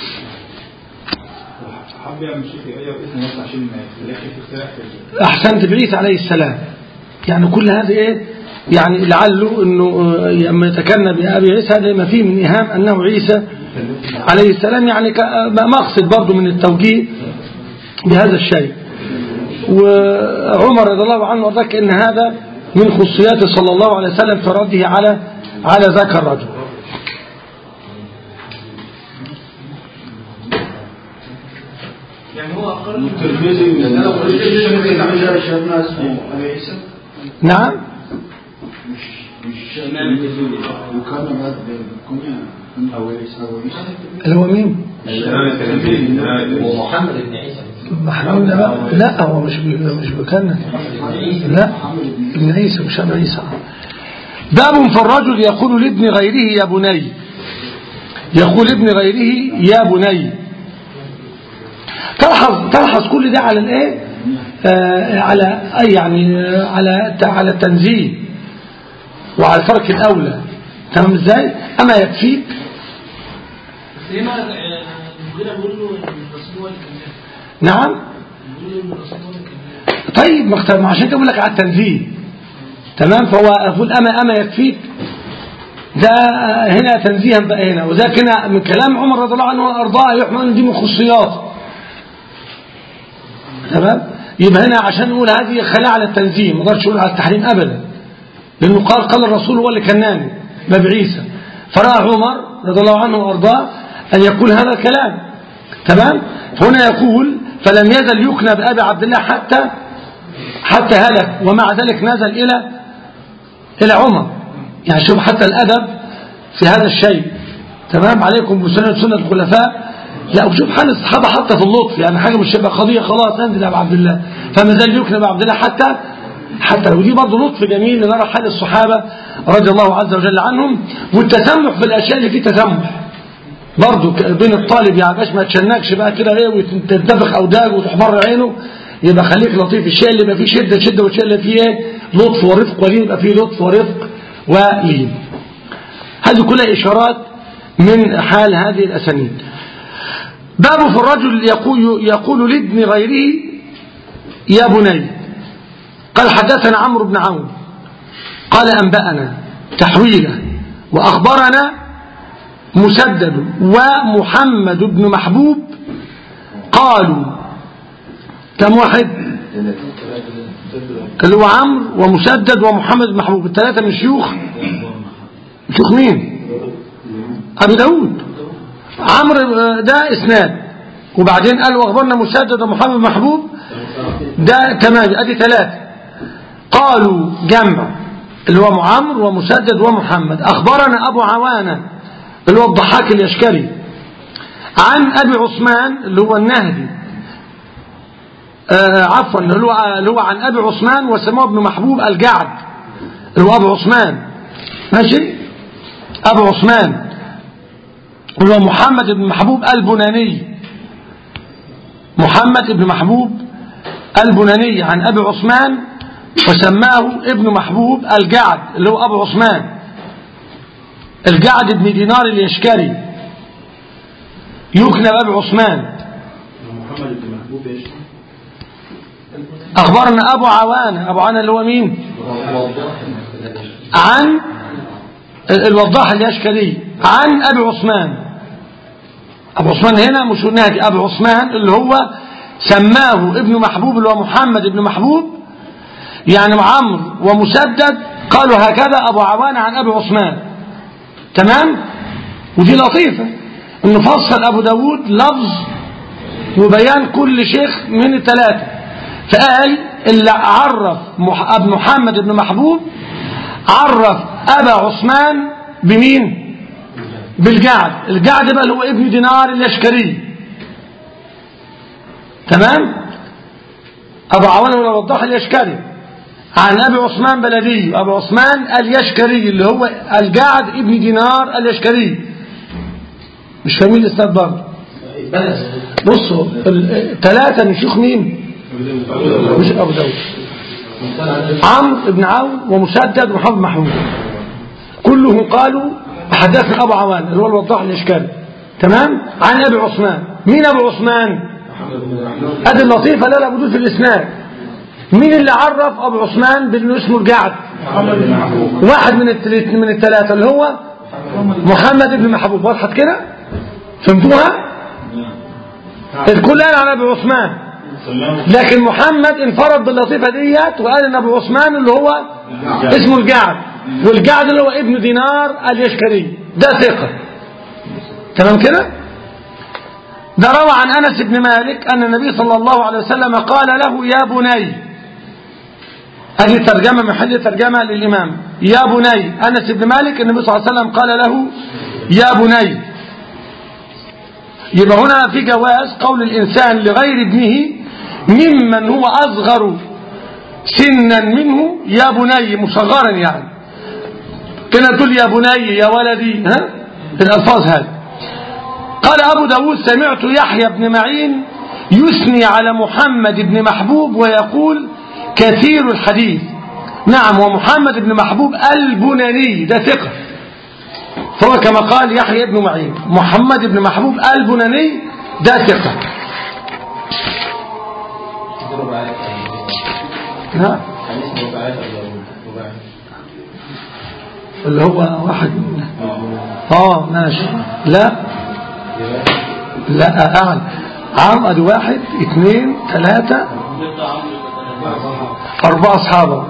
حب يعمل شيخ يغير اسمه بس عشان ما يخليش في اختلاف في ال- أحسنت بعيسى عليه السلام يعني كل هذه إيه يعني لعله أنه آه، لما يتكلم بأبي عيسى هذا ما فيه من إيهام أنه عيسى عليه السلام يعني ك- آه، مقصد برضه من التوجيه بهذا الشيء وعمر رضي الله عنه وارضاه ان هذا من خصوصياته صلى الله عليه وسلم في رده على على ذاك الرجل يعني هو أقر الترمذي الترمذي شافنا اسمه أبي عيسى نعم مش وكان بعد كنا أبو عيسى أبو عيسى اللي هو مين الإمام الترمذي الإمام ومحمد بن عيسى محمود لا بقى. لا هو مش بي- مش بكنا لا ابن عيسى مش ابن عيسى باب في الرجل يقول لابن غيره يا بني يقول ابن غيره يا بني تلحظ تلحظ كل ده على الايه آه على أي يعني آه، على على التنزيه وعلى ترك الاولى تمام ازاي اما يكفيك بس هنا آه، المغيرة بيقول له إن الرسول هو اللي كان نعم بيقول له إن الرسول هو اللي كان طيب ما اختار- ما عشان كده بقول لك على التنزيه تمام فهو أقول أما أما يكفيك ده هنا تنزيها بقى هنا وذاك هنا من كلام عمر رضي الله عنه وارضاه يحمل ان دي من خصوصيات تمام يبقى هنا عشان نقول هذه خلاء على التنزيه ما اقدرش اقول على التحريم ابدا لانه قال قال الرسول هو اللي كناني ما بعيسى فراى عمر رضي الله عنه وارضاه ان يقول هذا الكلام تمام هنا يقول فلم يزل يكنى بابي عبد الله حتى حتى هلك ومع ذلك نزل الى الى عمر يعني شوف حتى الادب في هذا الشيء تمام عليكم بسنه سنه الخلفاء لا وشوف حال الصحابه حتى في اللطف يعني حاجه مش تبقى قضيه خلاص انزل يا ابو عبد الله فما زال يكنى ابو عبد الله حتى حتى ودي برضه لطف جميل نرى حال الصحابه رضي الله عز وجل عنهم والتسمح في الاشياء اللي فيه تسمح برضه ك- بين الطالب يعني باش ما تشنكش بقى كده ايه وتنتفخ اوداج وتحمر عينه يبقى خليك لطيف الشيء اللي يبقى فيه شده شده والشيء اللي فيه ايه لطف ورفق ولين يبقى فيه لطف ورفق ولين هذه كلها اشارات من حال هذه الاسانيد باب في الرجل يقول يقول لابن غيره يا بني قال حدثنا عمرو بن عون قال انبانا تحويله واخبرنا مسدد ومحمد بن محبوب قالوا كم واحد اللي هو عمرو ومسدد ومحمد بن محبوب الثلاثة من شيوخ شيوخ مين أبي داود عمرو آه، ده إسناد وبعدين قال واخبرنا مسدد ومحمد بن محبوب ده تمام ادي ثلاثة قالوا جمع اللي هو عمرو ومسدد ومحمد اخبرنا ابو عوانة اللي هو الضحاك اليشكري عن ابي عثمان اللي هو النهدي آه عفوا اللي هو اللي هو عن ابي عثمان وسموه ابن محبوب الجعد اللي هو ابو عثمان ماشي ابو عثمان اللي هو محمد بن محبوب البناني محمد بن محبوب البناني عن أبي عثمان وسماه ابن محبوب الجعد اللي هو أبو عثمان الجعد بن دينار اليشكري يكنى بأبي عثمان محمد بن محبوب ايش؟ أخبرنا أبو عوانة أبو عوانة اللي هو مين عن الوضاح اليشكري عن أبي عثمان أبو عثمان هنا مش نادي أبو عثمان اللي هو سماه ابن محبوب اللي هو محمد ابن محبوب يعني عمرو ومسدد قالوا هكذا أبو عوان عن أبي عثمان تمام ودي لطيفة انه فصل أبو داود لفظ وبيان كل شيخ من الثلاثة فقال اللي عرف مح- ابن محمد بن محبوب عرف أبا عثمان بمين بالجعد الجعد بقى اللي هو ابن دينار اليشكري تمام أبو عوان ولا وضح اليشكري عن أبي عثمان بلدي أبو عثمان اليشكري اللي هو الجعد ابن دينار اليشكري مش فاهمين الإسناد برضه بصوا الثلاثة من شيوخ مين مش أبو داود عمرو بن عون ومسدد ومحمد محمود كلهم قالوا حدثنا أبو عوان اللي هو الوضاح الإشكالي تمام عن أبي عثمان مين أبو عثمان أدي اللطيفة لا لا بدون في الإسناد مين اللي عرف أبو عثمان بأنه اسمه الجعد واحد من التلات من الثلاثة اللي هو محمد بن محبوب وضحت كده فهمتوها الكل قال عن أبي عثمان لكن محمد انفرد باللطيفة ديت وقال ان ابو عثمان اللي هو اسمه الجعد والجعد اللي هو ابن دينار اليشكري ده ثقة تمام كده ده روى عن انس بن مالك ان النبي صلى الله عليه وسلم قال له يا بني هذه ترجمة محل ترجمة للإمام يا بني أنس بن مالك النبي صلى الله عليه وسلم قال له يا بني يبقى هنا في جواز قول الإنسان لغير ابنه ممن هو أصغر سنا منه يا بني مصغرا يعني كنا تقول يا بني يا ولدي ها الألفاظ هذه قال أبو داود سمعت يحيى بن معين يثني على محمد بن محبوب ويقول كثير الحديث نعم ومحمد بن محبوب البناني ده ثقة فهو كما قال يحيى بن معين محمد بن محبوب البناني ده ثقة ها اللي هو واحد اه ماشي لا لا اعلى عام ادي واحد اثنين ثلاثة اربعة اصحابه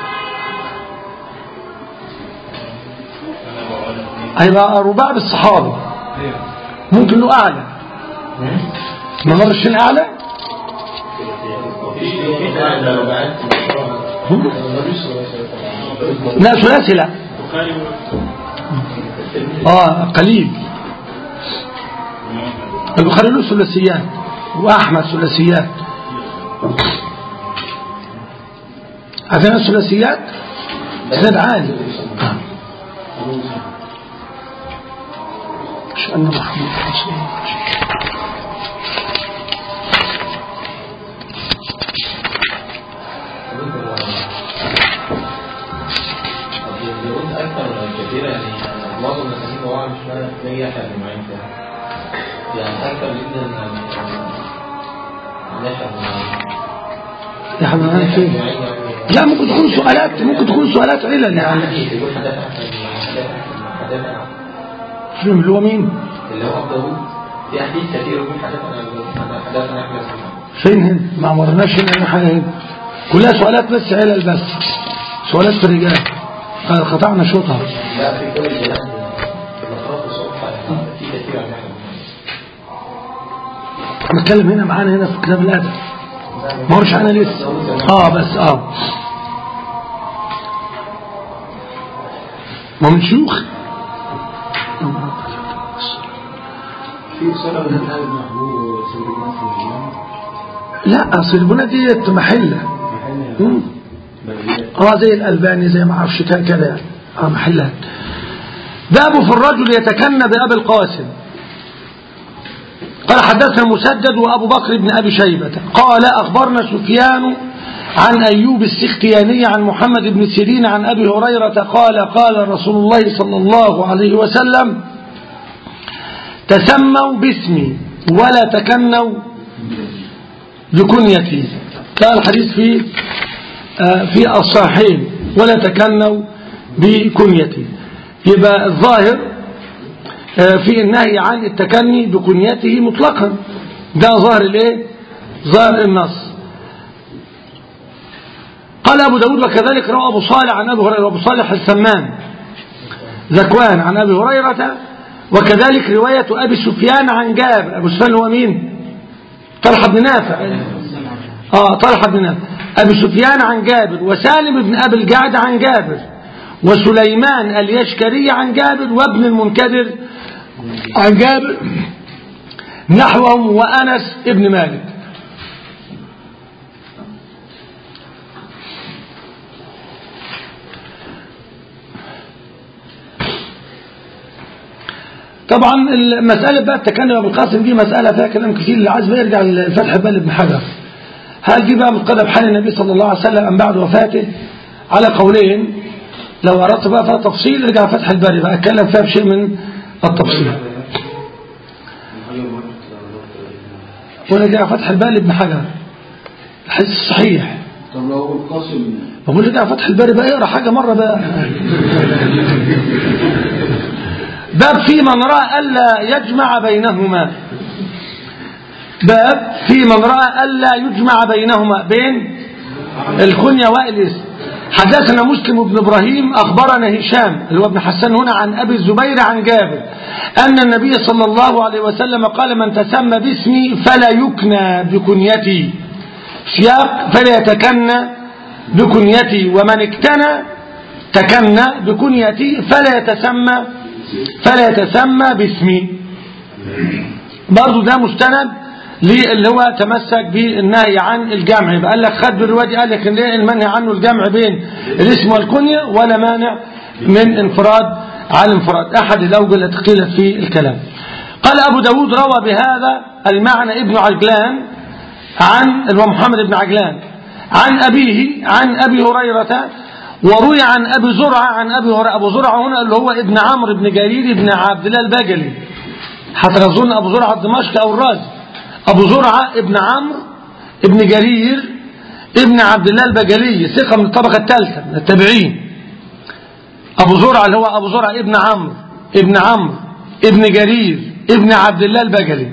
هيبقى رباع بالصحابة ممكن له اعلى ما مرش الاعلى لا ثلاثي لا اه قليل البخاري له ثلاثيات واحمد ثلاثيات عندنا الثلاثيات اسناد عالي شأن محمود رسول الله اليهود أكثر من كثيرة يعني معظم المسلمين هو مش لاقي يحيى بن معين كده يعني أكثر جدا من يحيى بن معين يا حبيبي فين لا ممكن تكون سؤالات ممكن تكون سؤالات علل يعني يقول حدثنا أحمد بن حدثنا حدثنا فين اللي هو مين اللي هو أبو داوود في أحاديث كثير يقول حدثنا حدثنا أحمد بن معين فين هنا ما مرناش هنا حاجه هنا كلها سؤالات بس علل بس سؤالات في الرجال قال قطعنا شوطها لا في كل البلاد المخاط والصبح في كثير عن يحيى بن معين بتكلم هنا معانا هنا في كتاب الادب ما هوش انا لسه اه بس اه ما من شيوخ في صلاة من هذا المحبوب وسيد الناس لا اصل البنى ديت محله مم. اه زي الالباني زي ما اعرفش كده كده يعني اه محلها باب في الرجل يتكنى بابي القاسم قال حدثنا مسدد وابو بكر بن ابي شيبه قال اخبرنا سفيان عن ايوب السختياني عن محمد بن سيرين عن ابي هريره قال قال رسول الله صلى الله عليه وسلم تسموا باسمي ولا تكنوا بكنيتي كان الحديث في آه، في الصحيحين ولا تكنوا بكنيتي يبقى الظاهر آه، في النهي عن التكني بكنيته مطلقا ده ظاهر الايه ظاهر النص قال أبو داود وكذلك روى أبو صالح عن أبي هريرة أبو صالح السمان ذكوان عن أبي هريرة وكذلك رواية أبي سفيان عن جابر أبو سفيان هو مين طلحة بن نافع آه طلحة بن نافع أبي سفيان عن جابر وسالم بن أبي الجعد عن جابر وسليمان اليشكري عن جابر وابن المنكدر عن جابر نحوهم وأنس ابن مالك طبعا المسألة بقى التكلم أبو القاسم دي مسألة فيها كلام كتير اللي عايز بقى يرجع لفتح بال ابن حجر هل دي بقى مقدم حال النبي صلى الله عليه وسلم أم بعد وفاته على قولين لو أردت بقى فيها تفصيل ارجع فتح الباري بقى أتكلم فيها بشيء من التفصيل ورجع فتح الباري لابن حجر الحديث الصحيح طب لو ابو القاسم بقول لك فتح الباري بقى اقرا حاجه مره بقى باب في من راى الا يجمع بينهما باب في من راى الا يجمع بينهما بين الكنيه والاسم حدثنا مسلم بن ابراهيم اخبرنا هشام اللي هو ابن حسان هنا عن ابي الزبير عن جابر ان النبي صلى الله عليه وسلم قال من تسمى باسمي فلا يكنى بكنيتي سياق فلا يتكنى بكنيتي ومن اكتنى تكنى بكنيتي فلا يتسمى فلا يتسمى باسمي برضو ده مستند اللي هو تمسك بالنهي عن الجمع يبقى قال لك خد بالروايه قال لك ليه المنهي عنه الجمع بين الاسم والكنيه ولا مانع من انفراد على انفراد احد الاوجه التي قيلت في الكلام قال ابو داود روى بهذا المعنى ابن عجلان عن اللي هو محمد بن عجلان عن أبيه عن أبي هريرة وروي عن أبي زرعة عن أبي هريرة أبو زرعة هنا اللي هو ابن عمرو بن جرير بن عبد الله البجلي حتى يظن أبو زرعة الدمشقي أو الرازي أبو زرعة ابن عمرو ابن جرير ابن عبد الله البجلي ثقة من الطبقة الثالثة من التابعين أبو زرعة اللي هو أبو زرعة ابن عمرو ابن عمرو ابن جرير ابن عبد الله البجلي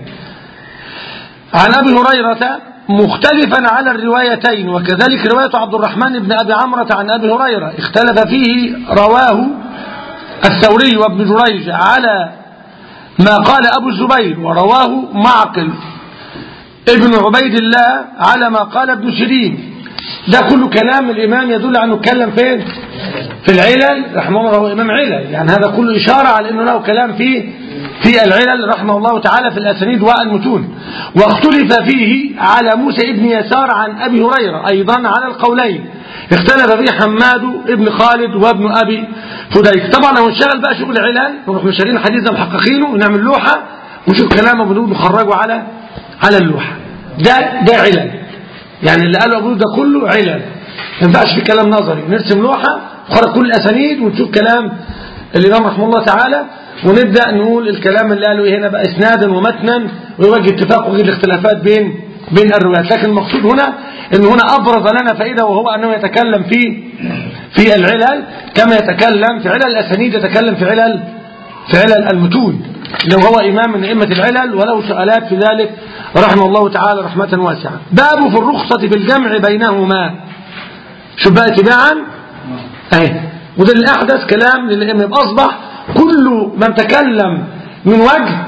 عن أبي هريرة مختلفا على الروايتين وكذلك رواية عبد الرحمن بن أبي عمرة عن أبي هريرة اختلف فيه رواه الثوري وابن جريج على ما قال أبو الزبير ورواه معقل ابن عبيد الله على ما قال ابن سيرين ده كله كلام الإمام يدل أنه اتكلم فين في العلل رحمه الله هو إمام علل يعني هذا كله إشارة على أنه له كلام فيه في العلل رحمه الله تعالى في الأسانيد والمتون واختلف فيه على موسى ابن يسار عن أبي هريرة أيضا على القولين اختلف فيه حماد ابن خالد وابن أبي فديك طبعا لو انشغل بقى شغل علل نروح مشارين حديث ده محققينه ونعمل لوحة ونشوف كلام أبو داود نخرجه على على اللوحة ده ده علل يعني اللي قاله أبو داود ده كله علل ما ينفعش في كلام نظري نرسم لوحة نخرج كل الأسانيد ونشوف كلام الإمام رحمه الله تعالى ونبدأ نقول الكلام اللي قاله هنا بقى اسنادا ومتنا ويوجه اتفاق ويوجه الاختلافات بين بين الروايات لكن المقصود هنا ان هنا ابرز لنا فائده وهو انه يتكلم في في العلل كما يتكلم في علل الاسانيد يتكلم في علل في علل المتون لو هو امام من ائمه العلل وله سؤالات في ذلك رحمه الله تعالى رحمه واسعه باب في الرخصه في الجمع بينهما شوف بقى تباعا اهي وده الاحدث كلام للائمه يبقى اصبح كل من تكلم من وجه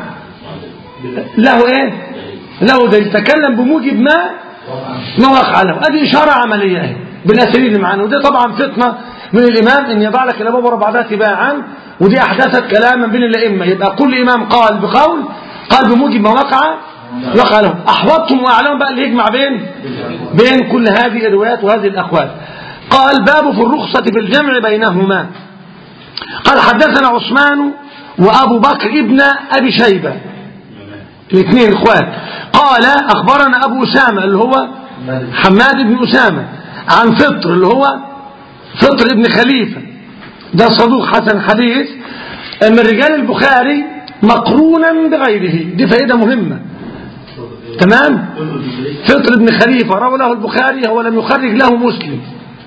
له ايه له ده يتكلم بموجب ما ما وقع له ادي اشاره عمليه اهي بالاساليب اللي معانا ودي طبعا فتنه من الامام ان يضع لك الابواب ورا بعضها تباعا ودي احدثت كلاما بين الائمه يبقى كل امام قال بقول قال بموجب ما وقع وقع له احوطهم واعلمهم بقى اللي يجمع بين بين كل هذه الروايات وهذه الاقوال قال باب في الرخصه في الجمع بينهما قال حدثنا عثمان وأبو بكر ابن أبي شيبة الاثنين اخوات قال أخبرنا أبو أسامة اللي هو حماد بن أسامة عن فطر اللي هو فطر ابن خليفة ده صدوق حسن حديث من رجال البخاري مقرونا بغيره دي فائدة مهمة تمام فطر ابن خليفة روى له البخاري هو لم يخرج له مسلم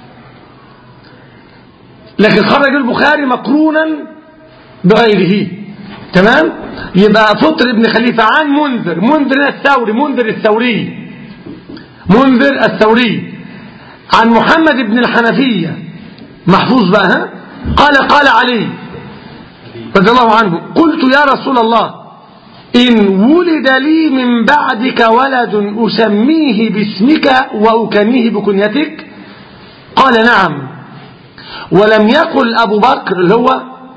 لكن خرج البخاري مقرونا بغيره تمام يبقى فطر ابن خليفة عن منذر منذر الثوري منذر الثوري منذر الثوري عن محمد بن الحنفية محفوظ بقى ها قال قال علي رضي الله عنه قلت يا رسول الله إن ولد لي من بعدك ولد أسميه باسمك وأكنيه بكنيتك قال نعم ولم يقل أبو بكر اللي هو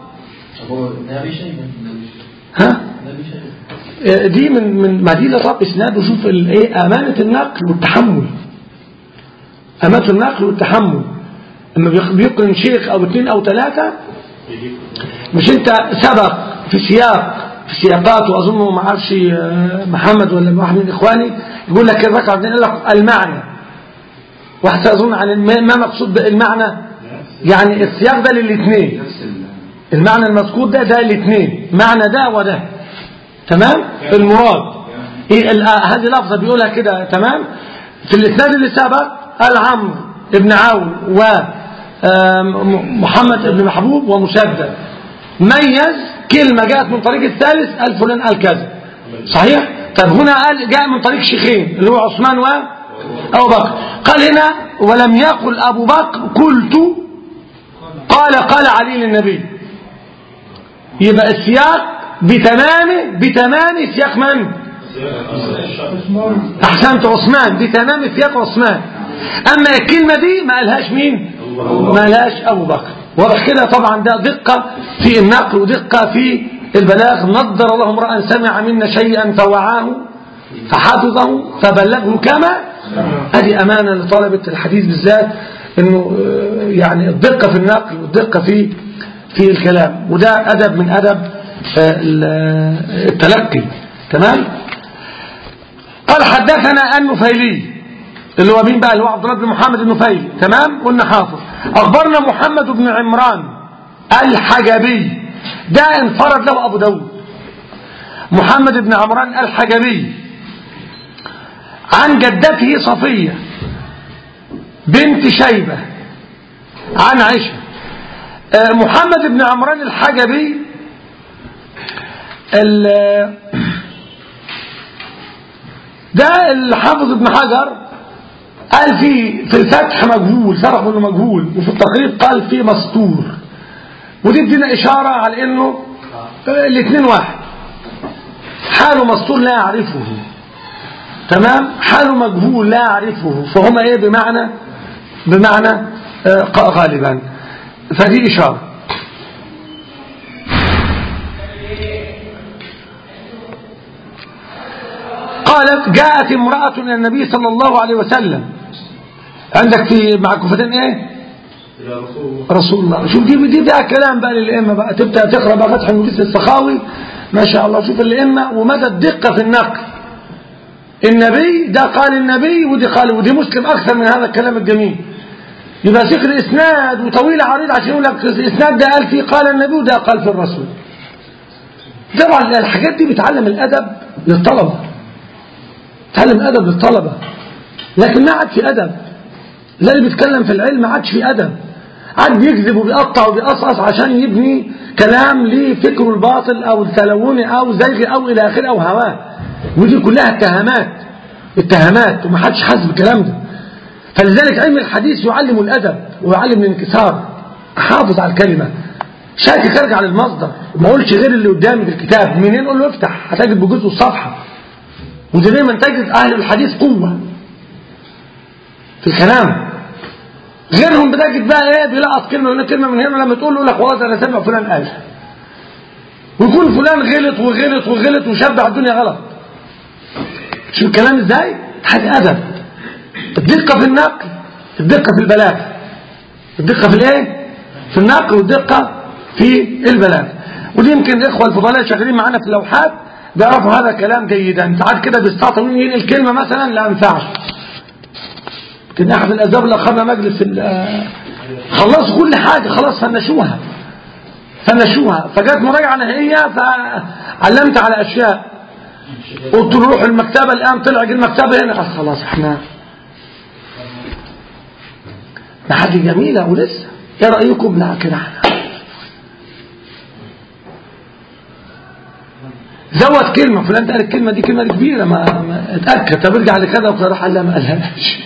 ها دي من من ما دي لطب اسناد وشوف الايه امانه النقل والتحمل امانه النقل والتحمل اما بيقرن شيخ او اثنين او ثلاثه مش انت سبق في سياق في سياقات وأظنه ما عارفش آه، محمد ولا واحد من إخواني يقول لك الركعة يقول لك المعنى واحد سيظن عن الم- ما مقصود بالمعنى يعني السياق ده للاثنين المعنى المذكور ده ده الاثنين معنى ده وده تمام المراد إيه ال- آه، هذه لفظة بيقولها كده تمام في الاسناد اللي سبق قال عمرو بن عون و آم، محمد بن محبوب ومسدد ميز كلمة جاءت من طريق الثالث قال فلان قال كذا صحيح طب هنا قال جاء من طريق شيخين اللي هو عثمان و أبو بكر قال هنا ولم يقل أبو بكر قلت قال قال علي للنبي يبقى السياق بتمامه بتمام سياق من احسنت عثمان بتمام سياق عثمان اما الكلمة دي ما قالهاش مين ما قالهاش ابو بكر واضح كده طبعا ده دقة في النقل ودقة في البلاغ نضر الله امرأ سمع منا شيئا فوعاه فحفظه فبلغه كما هذه امانة لطلبة الحديث بالذات انه آه، يعني الدقة في النقل والدقة في في الكلام وده ادب من ادب آه، التلقي تمام قال حدثنا النفيلي اللي هو مين بقى اللي هو عبد الله بن محمد النفيلي تمام قلنا حافظ اخبرنا محمد بن عمران الحجبي ده انفرد له ابو داود محمد بن عمران الحجبي عن جدته صفية بنت شيبة عن عائشة آه، محمد بن عمران الحجبي ال- ده الحافظ ابن حجر قال في في الفتح مجهول صرح انه مجهول وفي التقريب قال فيه مستور ودي ادينا اشاره على انه الاثنين واحد حاله مستور لا يعرفه تمام حاله مجهول لا يعرفه فهما ايه بمعنى بمعنى آه، غالبا فدي اشاره قالت جاءت امرأة إلى النبي صلى الله عليه وسلم عندك في مع كفتين ايه رسول الله شوف دي دي بقى كلام بقى للأئمة بقى تبدأ تقرأ بقى فتح المجلس السخاوي ما شاء الله شوف الأئمة ومدى الدقة في النقل النبي ده قال النبي ودي قال ودي مسلم أكثر من هذا الكلام الجميل يبقى ذكر إسناد وطويل عريض عشان يقول لك الإسناد ده قال فيه قال النبي وده قال في الرسول طبعا الحاجات دي بتعلم الأدب للطلبة تعلم أدب للطلبة لكن ما عاد في أدب لا اللي بيتكلم في العلم ما عادش في أدب عاد بيكذب وبيقطع وبيقصقص عشان يبني كلام ليه فكره الباطل أو التلوني أو زيغي أو إلى آخره أو هواه ودي كلها اتهامات اتهامات وما حدش حاسس بالكلام ده فلذلك علم الحديث يعلم الأدب ويعلم الانكسار أحافظ على الكلمة شاكك ارجع للمصدر ما اقولش غير اللي قدامي في الكتاب منين قول له افتح هتجد بجزء الصفحه وده دايما تجد أهل الحديث قوة في الكلام غيرهم بتجد بقى ايه بيلقط كلمة من هنا كلمة من هنا لما تقول له لك والله ده انا سامع فلان قال ويكون فلان غلط وغلط وغلط وشبع الدنيا غلط شوف الكلام ازاي هذا أدب الدقة في النقل الدقة في البلاغ الدقة في الايه في النقل والدقة في البلاغ ودي يمكن الإخوة الفضلاء شغالين معانا في اللوحات بيعرفوا هذا الكلام جيدا ساعات كده بيستعطوا مني ينقل كلمة مثلا لا ينفعش كان أحد الأسباب اللي أخذنا مجلس ال- خلصوا كل حاجة خلاص فنشوها فنشوها فجت مراجعة نهائية فعلمت على أشياء قلت له روح المكتبة الآن طلع جه المكتبة هنا قال خلاص احنا ده حاجة جميلة ولسه ايه رأيكم لا كده احنا زود كلمة فلان قال الكلمة دي كلمة دي كبيرة ما, ما اتأكد طب ارجع لكذا وراح قال لا ما قالهاش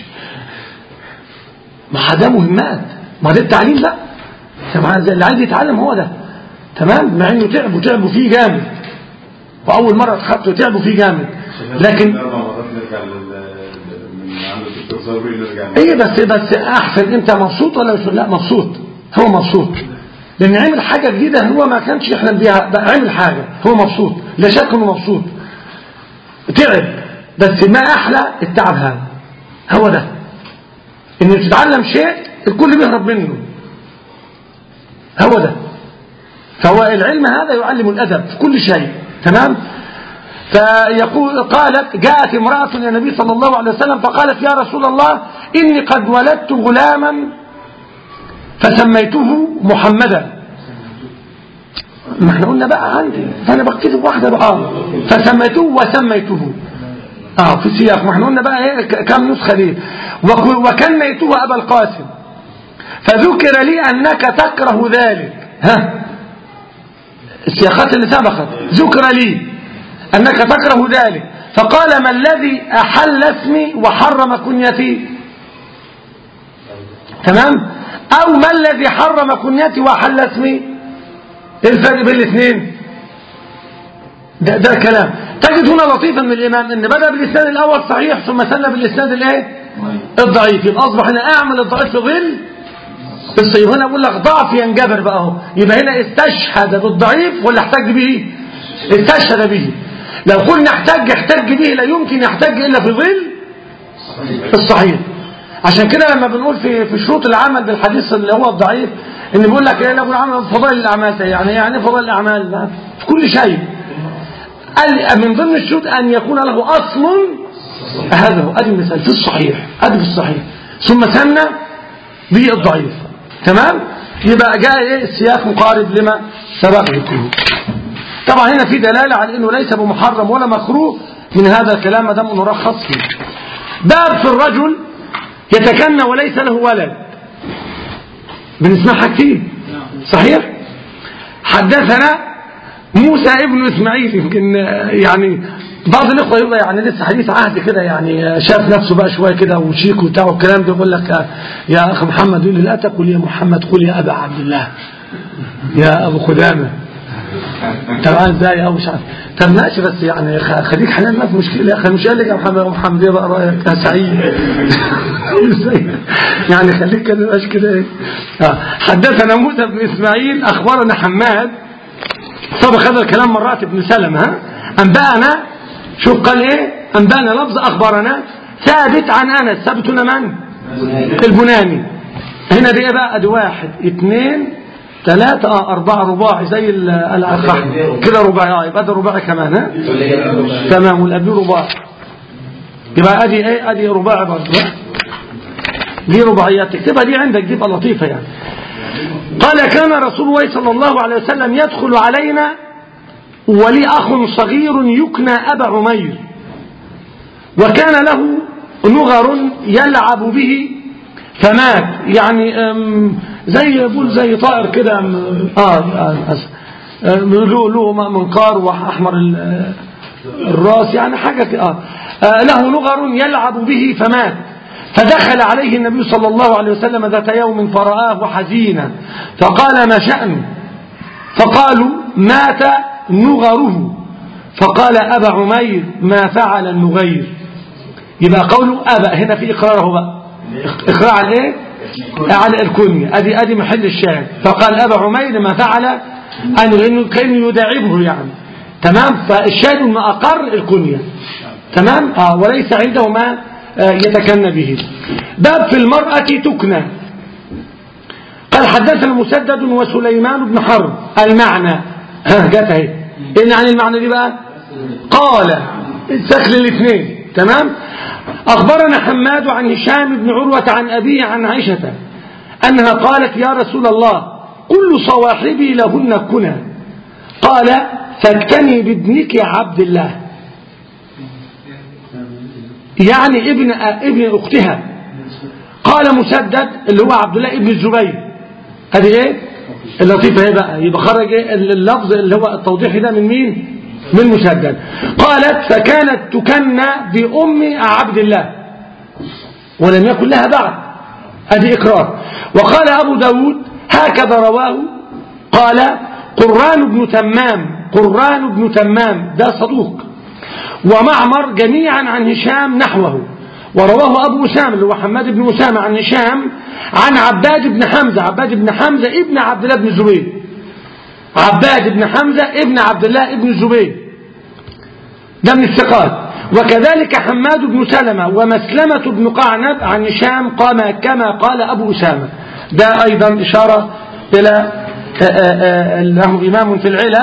ما ده مهمات ما ده التعليم بقى سمع زي اللي عايز يتعلم هو ده تمام مع انه تعبوا تعبوا فيه جامد واول مرة اتخدتوا تعبوا فيه جامد لكن أربع مرات نرجع لل من عند الدكتور صبري نرجع ايه بس بس احسن انت مبسوط ولا مش لا مبسوط هو مبسوط لان عمل حاجة جديدة هو ما كانش يحلم بيها بقى عمل حاجة هو مبسوط لا شك انه مبسوط تعب بس ما احلى التعب هذا هو ده ان تتعلم شيء الكل بيهرب منه هو ده فهو العلم هذا يعلم الادب في كل شيء تمام فيقول قالت جاءت امرأة إلى النبي صلى الله عليه وسلم فقالت يا رسول الله إني قد ولدت غلاما فسميته محمدا ما احنا قلنا بقى عندي فانا بكتب واحدة بقى آه. فسميته وسميته اه في سياق ما احنا قلنا بقى ايه ك- كم نسخة ليه وك- وكنيته ابا القاسم فذكر لي انك تكره ذلك ها السياقات اللي سبقت ذكر لي انك تكره ذلك فقال ما الذي احل اسمي وحرم كنيتي تمام او ما الذي حرم كنيتي واحل اسمي ايه الفرق بين الاثنين ده, ده كلام تجد هنا لطيفا من الامام ان بدا بالاسناد الاول صحيح ثم سن بالاسناد الايه الضعيف يبقى اصبح هنا اعمل الضعيف في ظل الصحيح هنا بقول لك ضعف ينجبر بقى اهو يبقى هنا استشهد بالضعيف ولا احتج به استشهد به لو قلنا احتج احتج به لا يمكن يحتج الا في ظل الصحيح عشان كده لما بنقول في في شروط العمل بالحديث اللي هو الضعيف ان بيقول لك ايه له العمل فضائل الاعمال يعني يعني إيه فضائل الاعمال لا، في كل شيء قال من ضمن الشروط ان يكون له اصل هذا هو ادي المثال في الصحيح ادي في الصحيح ثم سمى به الضعيف تمام يبقى جاء ايه السياق مقارب لما سبق ذكره طبعا هنا في دلاله على انه ليس بمحرم ولا مكروه من هذا الكلام ما دام انه رخص فيه باب في الرجل يتكنى وليس له ولد بنسمعها كتير صحيح حدثنا موسى ابن اسماعيل يمكن آه، يعني بعض الاخوه يبقى يعني لسه حديث عهد كده يعني آه، شاف نفسه بقى شويه كده وشيك وبتاع والكلام ده يقول لك آه، يا اخ محمد يقول لي لا تقل يا محمد قل يا ابا عبد الله يا ابو خدامه طبعا ازاي او مش عارف طب ماشي بس يعني خ- خليك حنان ما في مشكله يا اخي مش قال لك يا محمد يا محمد ايه بقى رايك يا سعيد إزاي؟ يعني خليك كده مش كده ايه آه. حدثنا موسى بن اسماعيل اخبرنا حماد سبق هذا الكلام مرات ابن سلمة ها انبانا شوف قال ايه انبانا لفظ اخبرنا ثابت عن انس ثابت هنا من البناني هنا دي ايه بقى ادي واحد اثنين ثلاثة اه أربعة رباعي زي ال- الأخ كده رباعي اه يبقى ده رباعي كمان ها تمام والأبي رباعي يبقى ادي ايه ادي رباعي برضه ها؟ دي رباعيات تكتبها دي عندك دي بقى لطيفة يعني قال كان رسول الله صلى الله عليه وسلم يدخل علينا ولي أخ صغير يكنى أبا عمير وكان له نغر يلعب به فمات يعني أم، زي يقول زي طائر كده أم، اه آه، آسف. أم، له له منقار واحمر ال- الراس يعني حاجه كده اه آه، له نغر يلعب به فمات فدخل عليه النبي صلى الله عليه وسلم ذات يوم فرآه حزينا فقال ما شأنه فقالوا مات نغره فقال أبا عمير ما فعل النغير يبقى قوله أبا هنا في إقراره بقى إقرار على إيه على الكنية أدي أدي محل الشاهد فقال أبا عمير ما فعل أنه إنه كان يداعبه يعني تمام فالشاهد أنه أقر الكنية تمام آه وليس عنده ما آه يتكنى به باب في المرأة تكنى قال حدثنا مسدد وسليمان بن حرب المعنى ها جت اهي ايه عن المعنى دي بقى قال سكل الاثنين تمام اخبرنا حماد عن هشام بن عروة عن ابيه عن عائشة انها قالت يا رسول الله كل صواحبي لهن كنى قال فاكتني بابنك عبد الله يعني ابن ابن اختها قال مسدد اللي هو عبد الله ابن الزبير ادي ايه اللطيفه ايه بقى يبقى خرج ايه اللفظ اللي هو التوضيح ده من مين من مسدد قالت فكانت تكنى بام عبد الله ولم يكن لها بعد ادي اقرار وقال ابو داود هكذا رواه قال قران بن تمام قران بن تمام ده صدوق ومعمر جميعا عن هشام نحوه ورواه أبو أسامة اللي هو حماد بن أسامة عن هشام عن عباد بن حمزة عباد بن حمزة ابن عبد الله بن الزبير عباد بن حمزة ابن عبد الله بن الزبير ده من الثقات وكذلك حماد بن سلمة ومسلمة بن قعنب عن هشام قام كما قال أبو أسامة ده أيضا إشارة إلى له إمام في العلل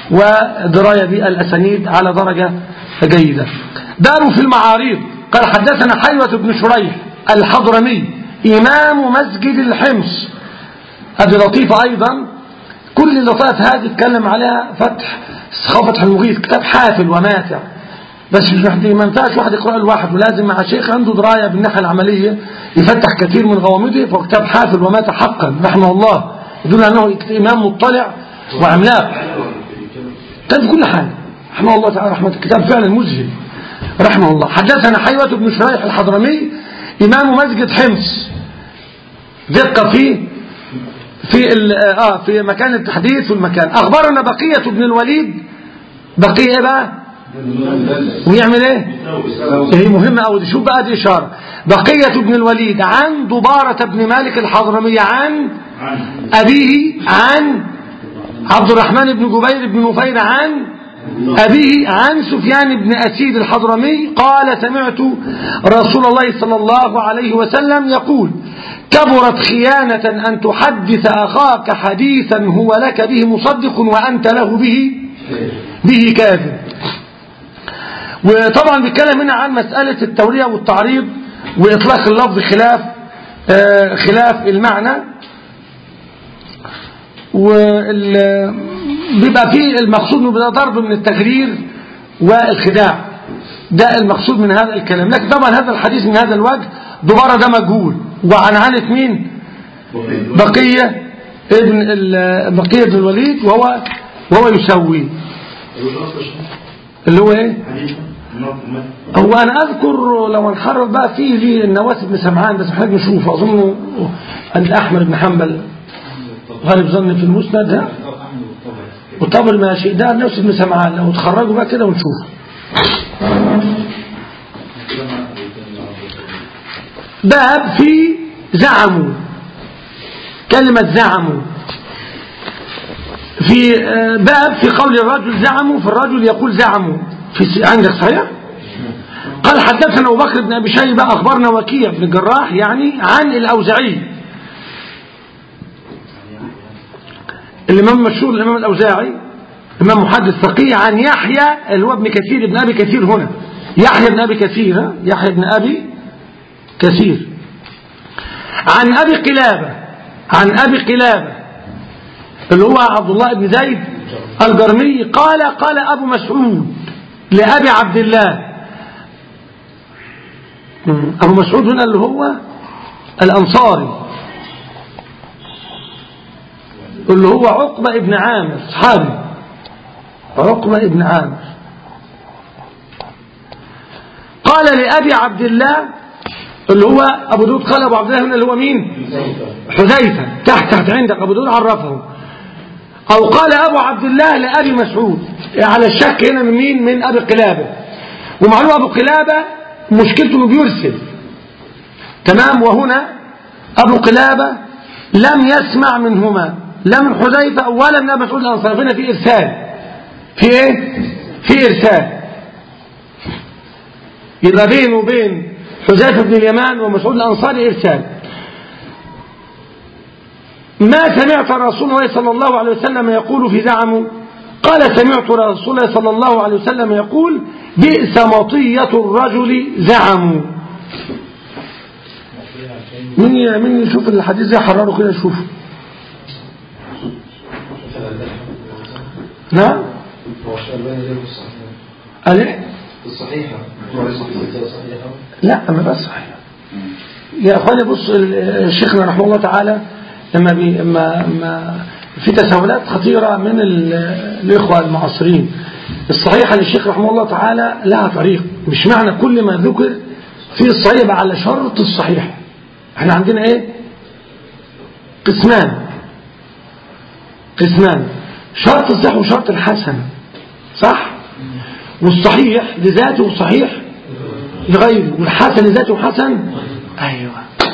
ودراية بالأسانيد على درجة جيدة دار في المعاريض قال حدثنا حيوة بن شريح الحضرمي إمام مسجد الحمص هذه لطيفة أيضا كل اللطائف هذه اتكلم عليها فتح فتح المغيث كتاب حافل وماتع بس مش محتاج ما ينفعش واحد يقرأ لوحده ولازم مع شيخ عنده دراية بالناحية العملية يفتح كثير من غوامضه فهو كتاب حافل وماتع حقا رحمه الله يدل أنه إمام مطلع وعملاق كتاب في كل حاجة رحمه الله تعالى رحمة الكتاب فعلا مذهل رحمه الله حدثنا حيوة بن شريح الحضرمي إمام مسجد حمص دقة فيه في اه في مكان التحديث والمكان اخبرنا بقية بن الوليد بقية ايه بقى ويعمل ايه هي مهمة أوي شوف بقى دي إشارة بقية بن الوليد عن دبارة بن مالك الحضرمي عن أبيه عن عبد الرحمن بن جبير بن نفير عن أبيه عن سفيان بن أسيد الحضرمي قال سمعت رسول الله صلى الله عليه وسلم يقول كبرت خيانة أن تحدث أخاك حديثا هو لك به مصدق وأنت له به به كاذب وطبعا بيتكلم هنا عن مسألة التورية والتعريض وإطلاق اللفظ خلاف آه خلاف المعنى وبيبقى فيه المقصود من ضرب من التغرير والخداع ده المقصود من هذا الكلام لكن طبعا هذا الحديث من هذا الوجه دبارة ده مجهول وعن عنة مين بقية ابن بقية بن الوليد وهو وهو يسوي اللي هو ايه هو انا اذكر لو نحرر بقى فيه لي النواس بن سمعان بس محتاج نشوفه اظنه عند احمد بن حنبل غالب ظني في المسند ها وطبر ماشي ده نفس ابن سمعان لو تخرجوا بقى كده ونشوف باب في زعموا كلمة زعموا في باب في قول الرجل زعموا في الرجل يقول زعموا في عندك صحيح قال حدثنا أبو بكر بن أبي شيبة أخبرنا وكيع بن الجراح يعني عن الأوزعي الإمام المشهور الإمام الأوزاعي إمام محدث فقيه عن يحيى اللي هو ابن كثير ابن أبي كثير هنا يحيى بن أبي كثير يحيى بن أبي كثير عن أبي قلابة عن أبي قلابة اللي هو عبد الله بن زيد الجرمي قال قال أبو مسعود لأبي عبد الله أبو مسعود هنا اللي هو الأنصاري اللي هو عقبة ابن عامر صحابي عقبة ابن عامر قال لأبي عبد الله اللي هو أبو داود قال أبو عبد الله هنا اللي هو مين حذيفة تحت تحت عندك أبو داود عرفه أو قال أبو عبد الله لأبي مسعود على الشك هنا من مين من أبي قلابة ومعلوم أبو قلابة مشكلته انه بيرسل تمام وهنا أبو قلابة لم يسمع منهما لا من حذيفة ولا من أبي مسعود الأنصاري هنا في إرسال في إيه في إرسال يبقى بينه وبين حذيفة بن اليمان ومسعود الأنصاري إرسال ما سمعت رسول الله صلى الله عليه وسلم يقول في زعمه قال سمعت رسول الله صلى الله عليه وسلم يقول بئس مطية الرجل زعموا مين مين يشوف الحديث ده حرره كده يشوف نعم قال ايه الصحيحة لا ما بس صحيح يا اخواني بص شيخنا رحمه الله تعالى لما بي ما ما في تساؤلات خطيرة من الإخوة المعاصرين الصحيحة للشيخ رحمه الله تعالى لها طريق مش معنى كل ما ذكر في الصحيح يبقى على شرط الصحيح احنا عندنا ايه قسمان قسمان شرط الصحيح وشرط الحسن صح والصحيح لذاته صحيح لغيره والحسن لذاته حسن ايوه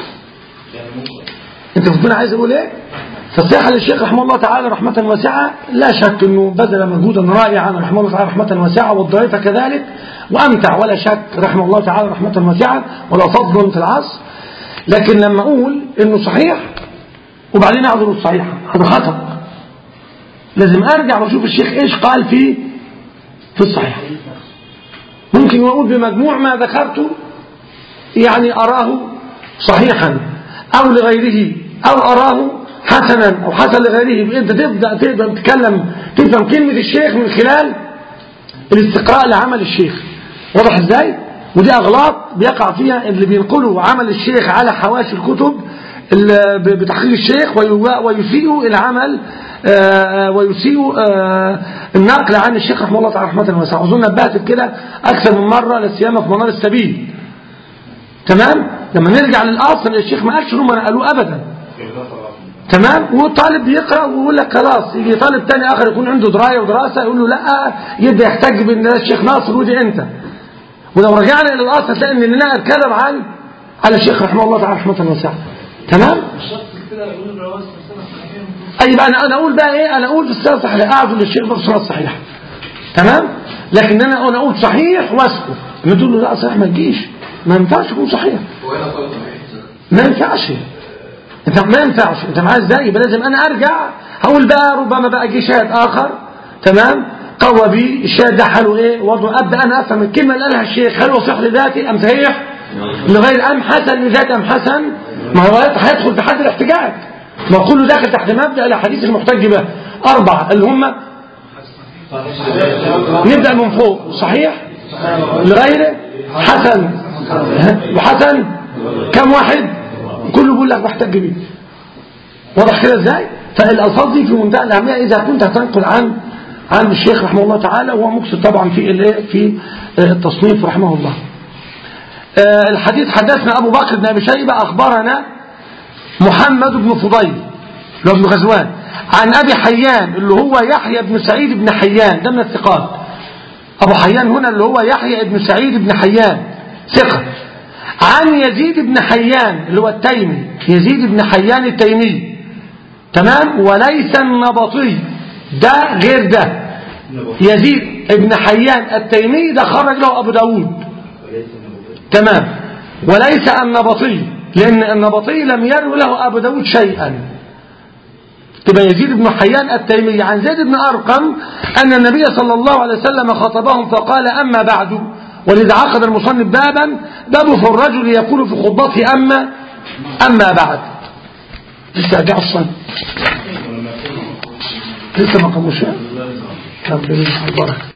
انت فهمتني عايز اقول ايه فالصحة للشيخ رحمه الله تعالى رحمة واسعة لا شك أنه بذل مجهودا رائعا رحمه الله تعالى رحمة واسعة والضعيفة كذلك وأمتع ولا شك رحمه الله تعالى رحمة واسعة ولا فضل في العصر لكن لما أقول أنه صحيح وبعدين أعذر الصحيح هذا خطأ لازم ارجع واشوف الشيخ ايش قال في في الصحيح ممكن يقول بمجموع ما ذكرته يعني اراه صحيحا او لغيره او اراه حسنا او حسن لغيره انت تبدا تقدر تتكلم تفهم كلمه الشيخ من خلال الاستقراء لعمل الشيخ واضح ازاي ودي اغلاط بيقع فيها اللي بينقلوا عمل الشيخ على حواشي الكتب اللي ب- بتحقيق الشيخ ويوا- ويسيئوا العمل آه، ويسيئوا آه، النقل عن الشيخ رحمه الله تعالى رحمه واسعه اظن نبهت كده اكثر من مره لا سيما في منار السبيل تمام لما نرجع للاصل الشيخ ما قالش هم نقلوه ابدا تمام والطالب بيقرا ويقول لك خلاص يجي طالب تاني اخر يكون عنده درايه ودراسه يقول له لا يبدا يحتج بان ده الشيخ ناصر ودي انت ولو رجعنا الى الاصل هتلاقي ان اللي نقل كلام عن على الشيخ رحمه الله تعالى رحمه واسعه تمام الشخص كده يقول الرواية السلسلة الصحيحية اي بقى انا انا اقول بقى ايه انا اقول في السنه الصحيحه اعزل للشيخ ده في السنه الصحيحه تمام لكن انا انا اقول صحيح واسكت ما تقول له لا صحيح ما تجيش ما ينفعش يكون صحيح وهنا قال صحيح ما ينفعش انت ما ينفعش انت معايا ازاي يبقى لازم انا ارجع هقول بقى ربما بقى جه شاهد اخر تمام قوى بي الشاهد ده حاله ايه وضعه ابدا انا افهم الكلمه اللي قالها الشيخ هل هو صح لذاتي ام صحيح لغير ام حسن لذاتي ام حسن ما هو هيدخل في حد الاحتجاج ما هو كله داخل تحت مبدا الاحاديث المحتج به اربعه اللي هم نبدا من فوق صحيح لغيره حسن ها؟ وحسن كم واحد كله بيقول لك بحتج بيه واضح كده ازاي فالالفاظ دي في منتهى الاهميه اذا كنت هتنقل عن عن الشيخ رحمه الله تعالى وهو مقصد طبعا في الايه في آه، التصنيف رحمه الله آه، الحديث حدثنا ابو بكر بن ابي شيبه اخبرنا محمد بن فضيل اللي هو ابن غزوان عن ابي حيان اللي هو يحيى بن سعيد بن حيان ده من الثقات ابو حيان هنا اللي هو يحيى بن سعيد بن حيان ثقه عن يزيد بن حيان اللي هو التيمي يزيد بن حيان التيمي تمام وليس النبطي ده غير ده يزيد بن حيان التيمي ده خرج له ابو داود تمام وليس النبطي لان النبطي لم يروي له ابو داود شيئا تبقى يزيد بن حيان التيمي عن زيد بن أرقم أن النبي صلى الله عليه وسلم خطبهم فقال أما بعد ولذا عقد المصنف بابا باب في الرجل يقول في خطبته أما أما بعد لسه جاء الصن لسه ما قاموش ربنا يبارك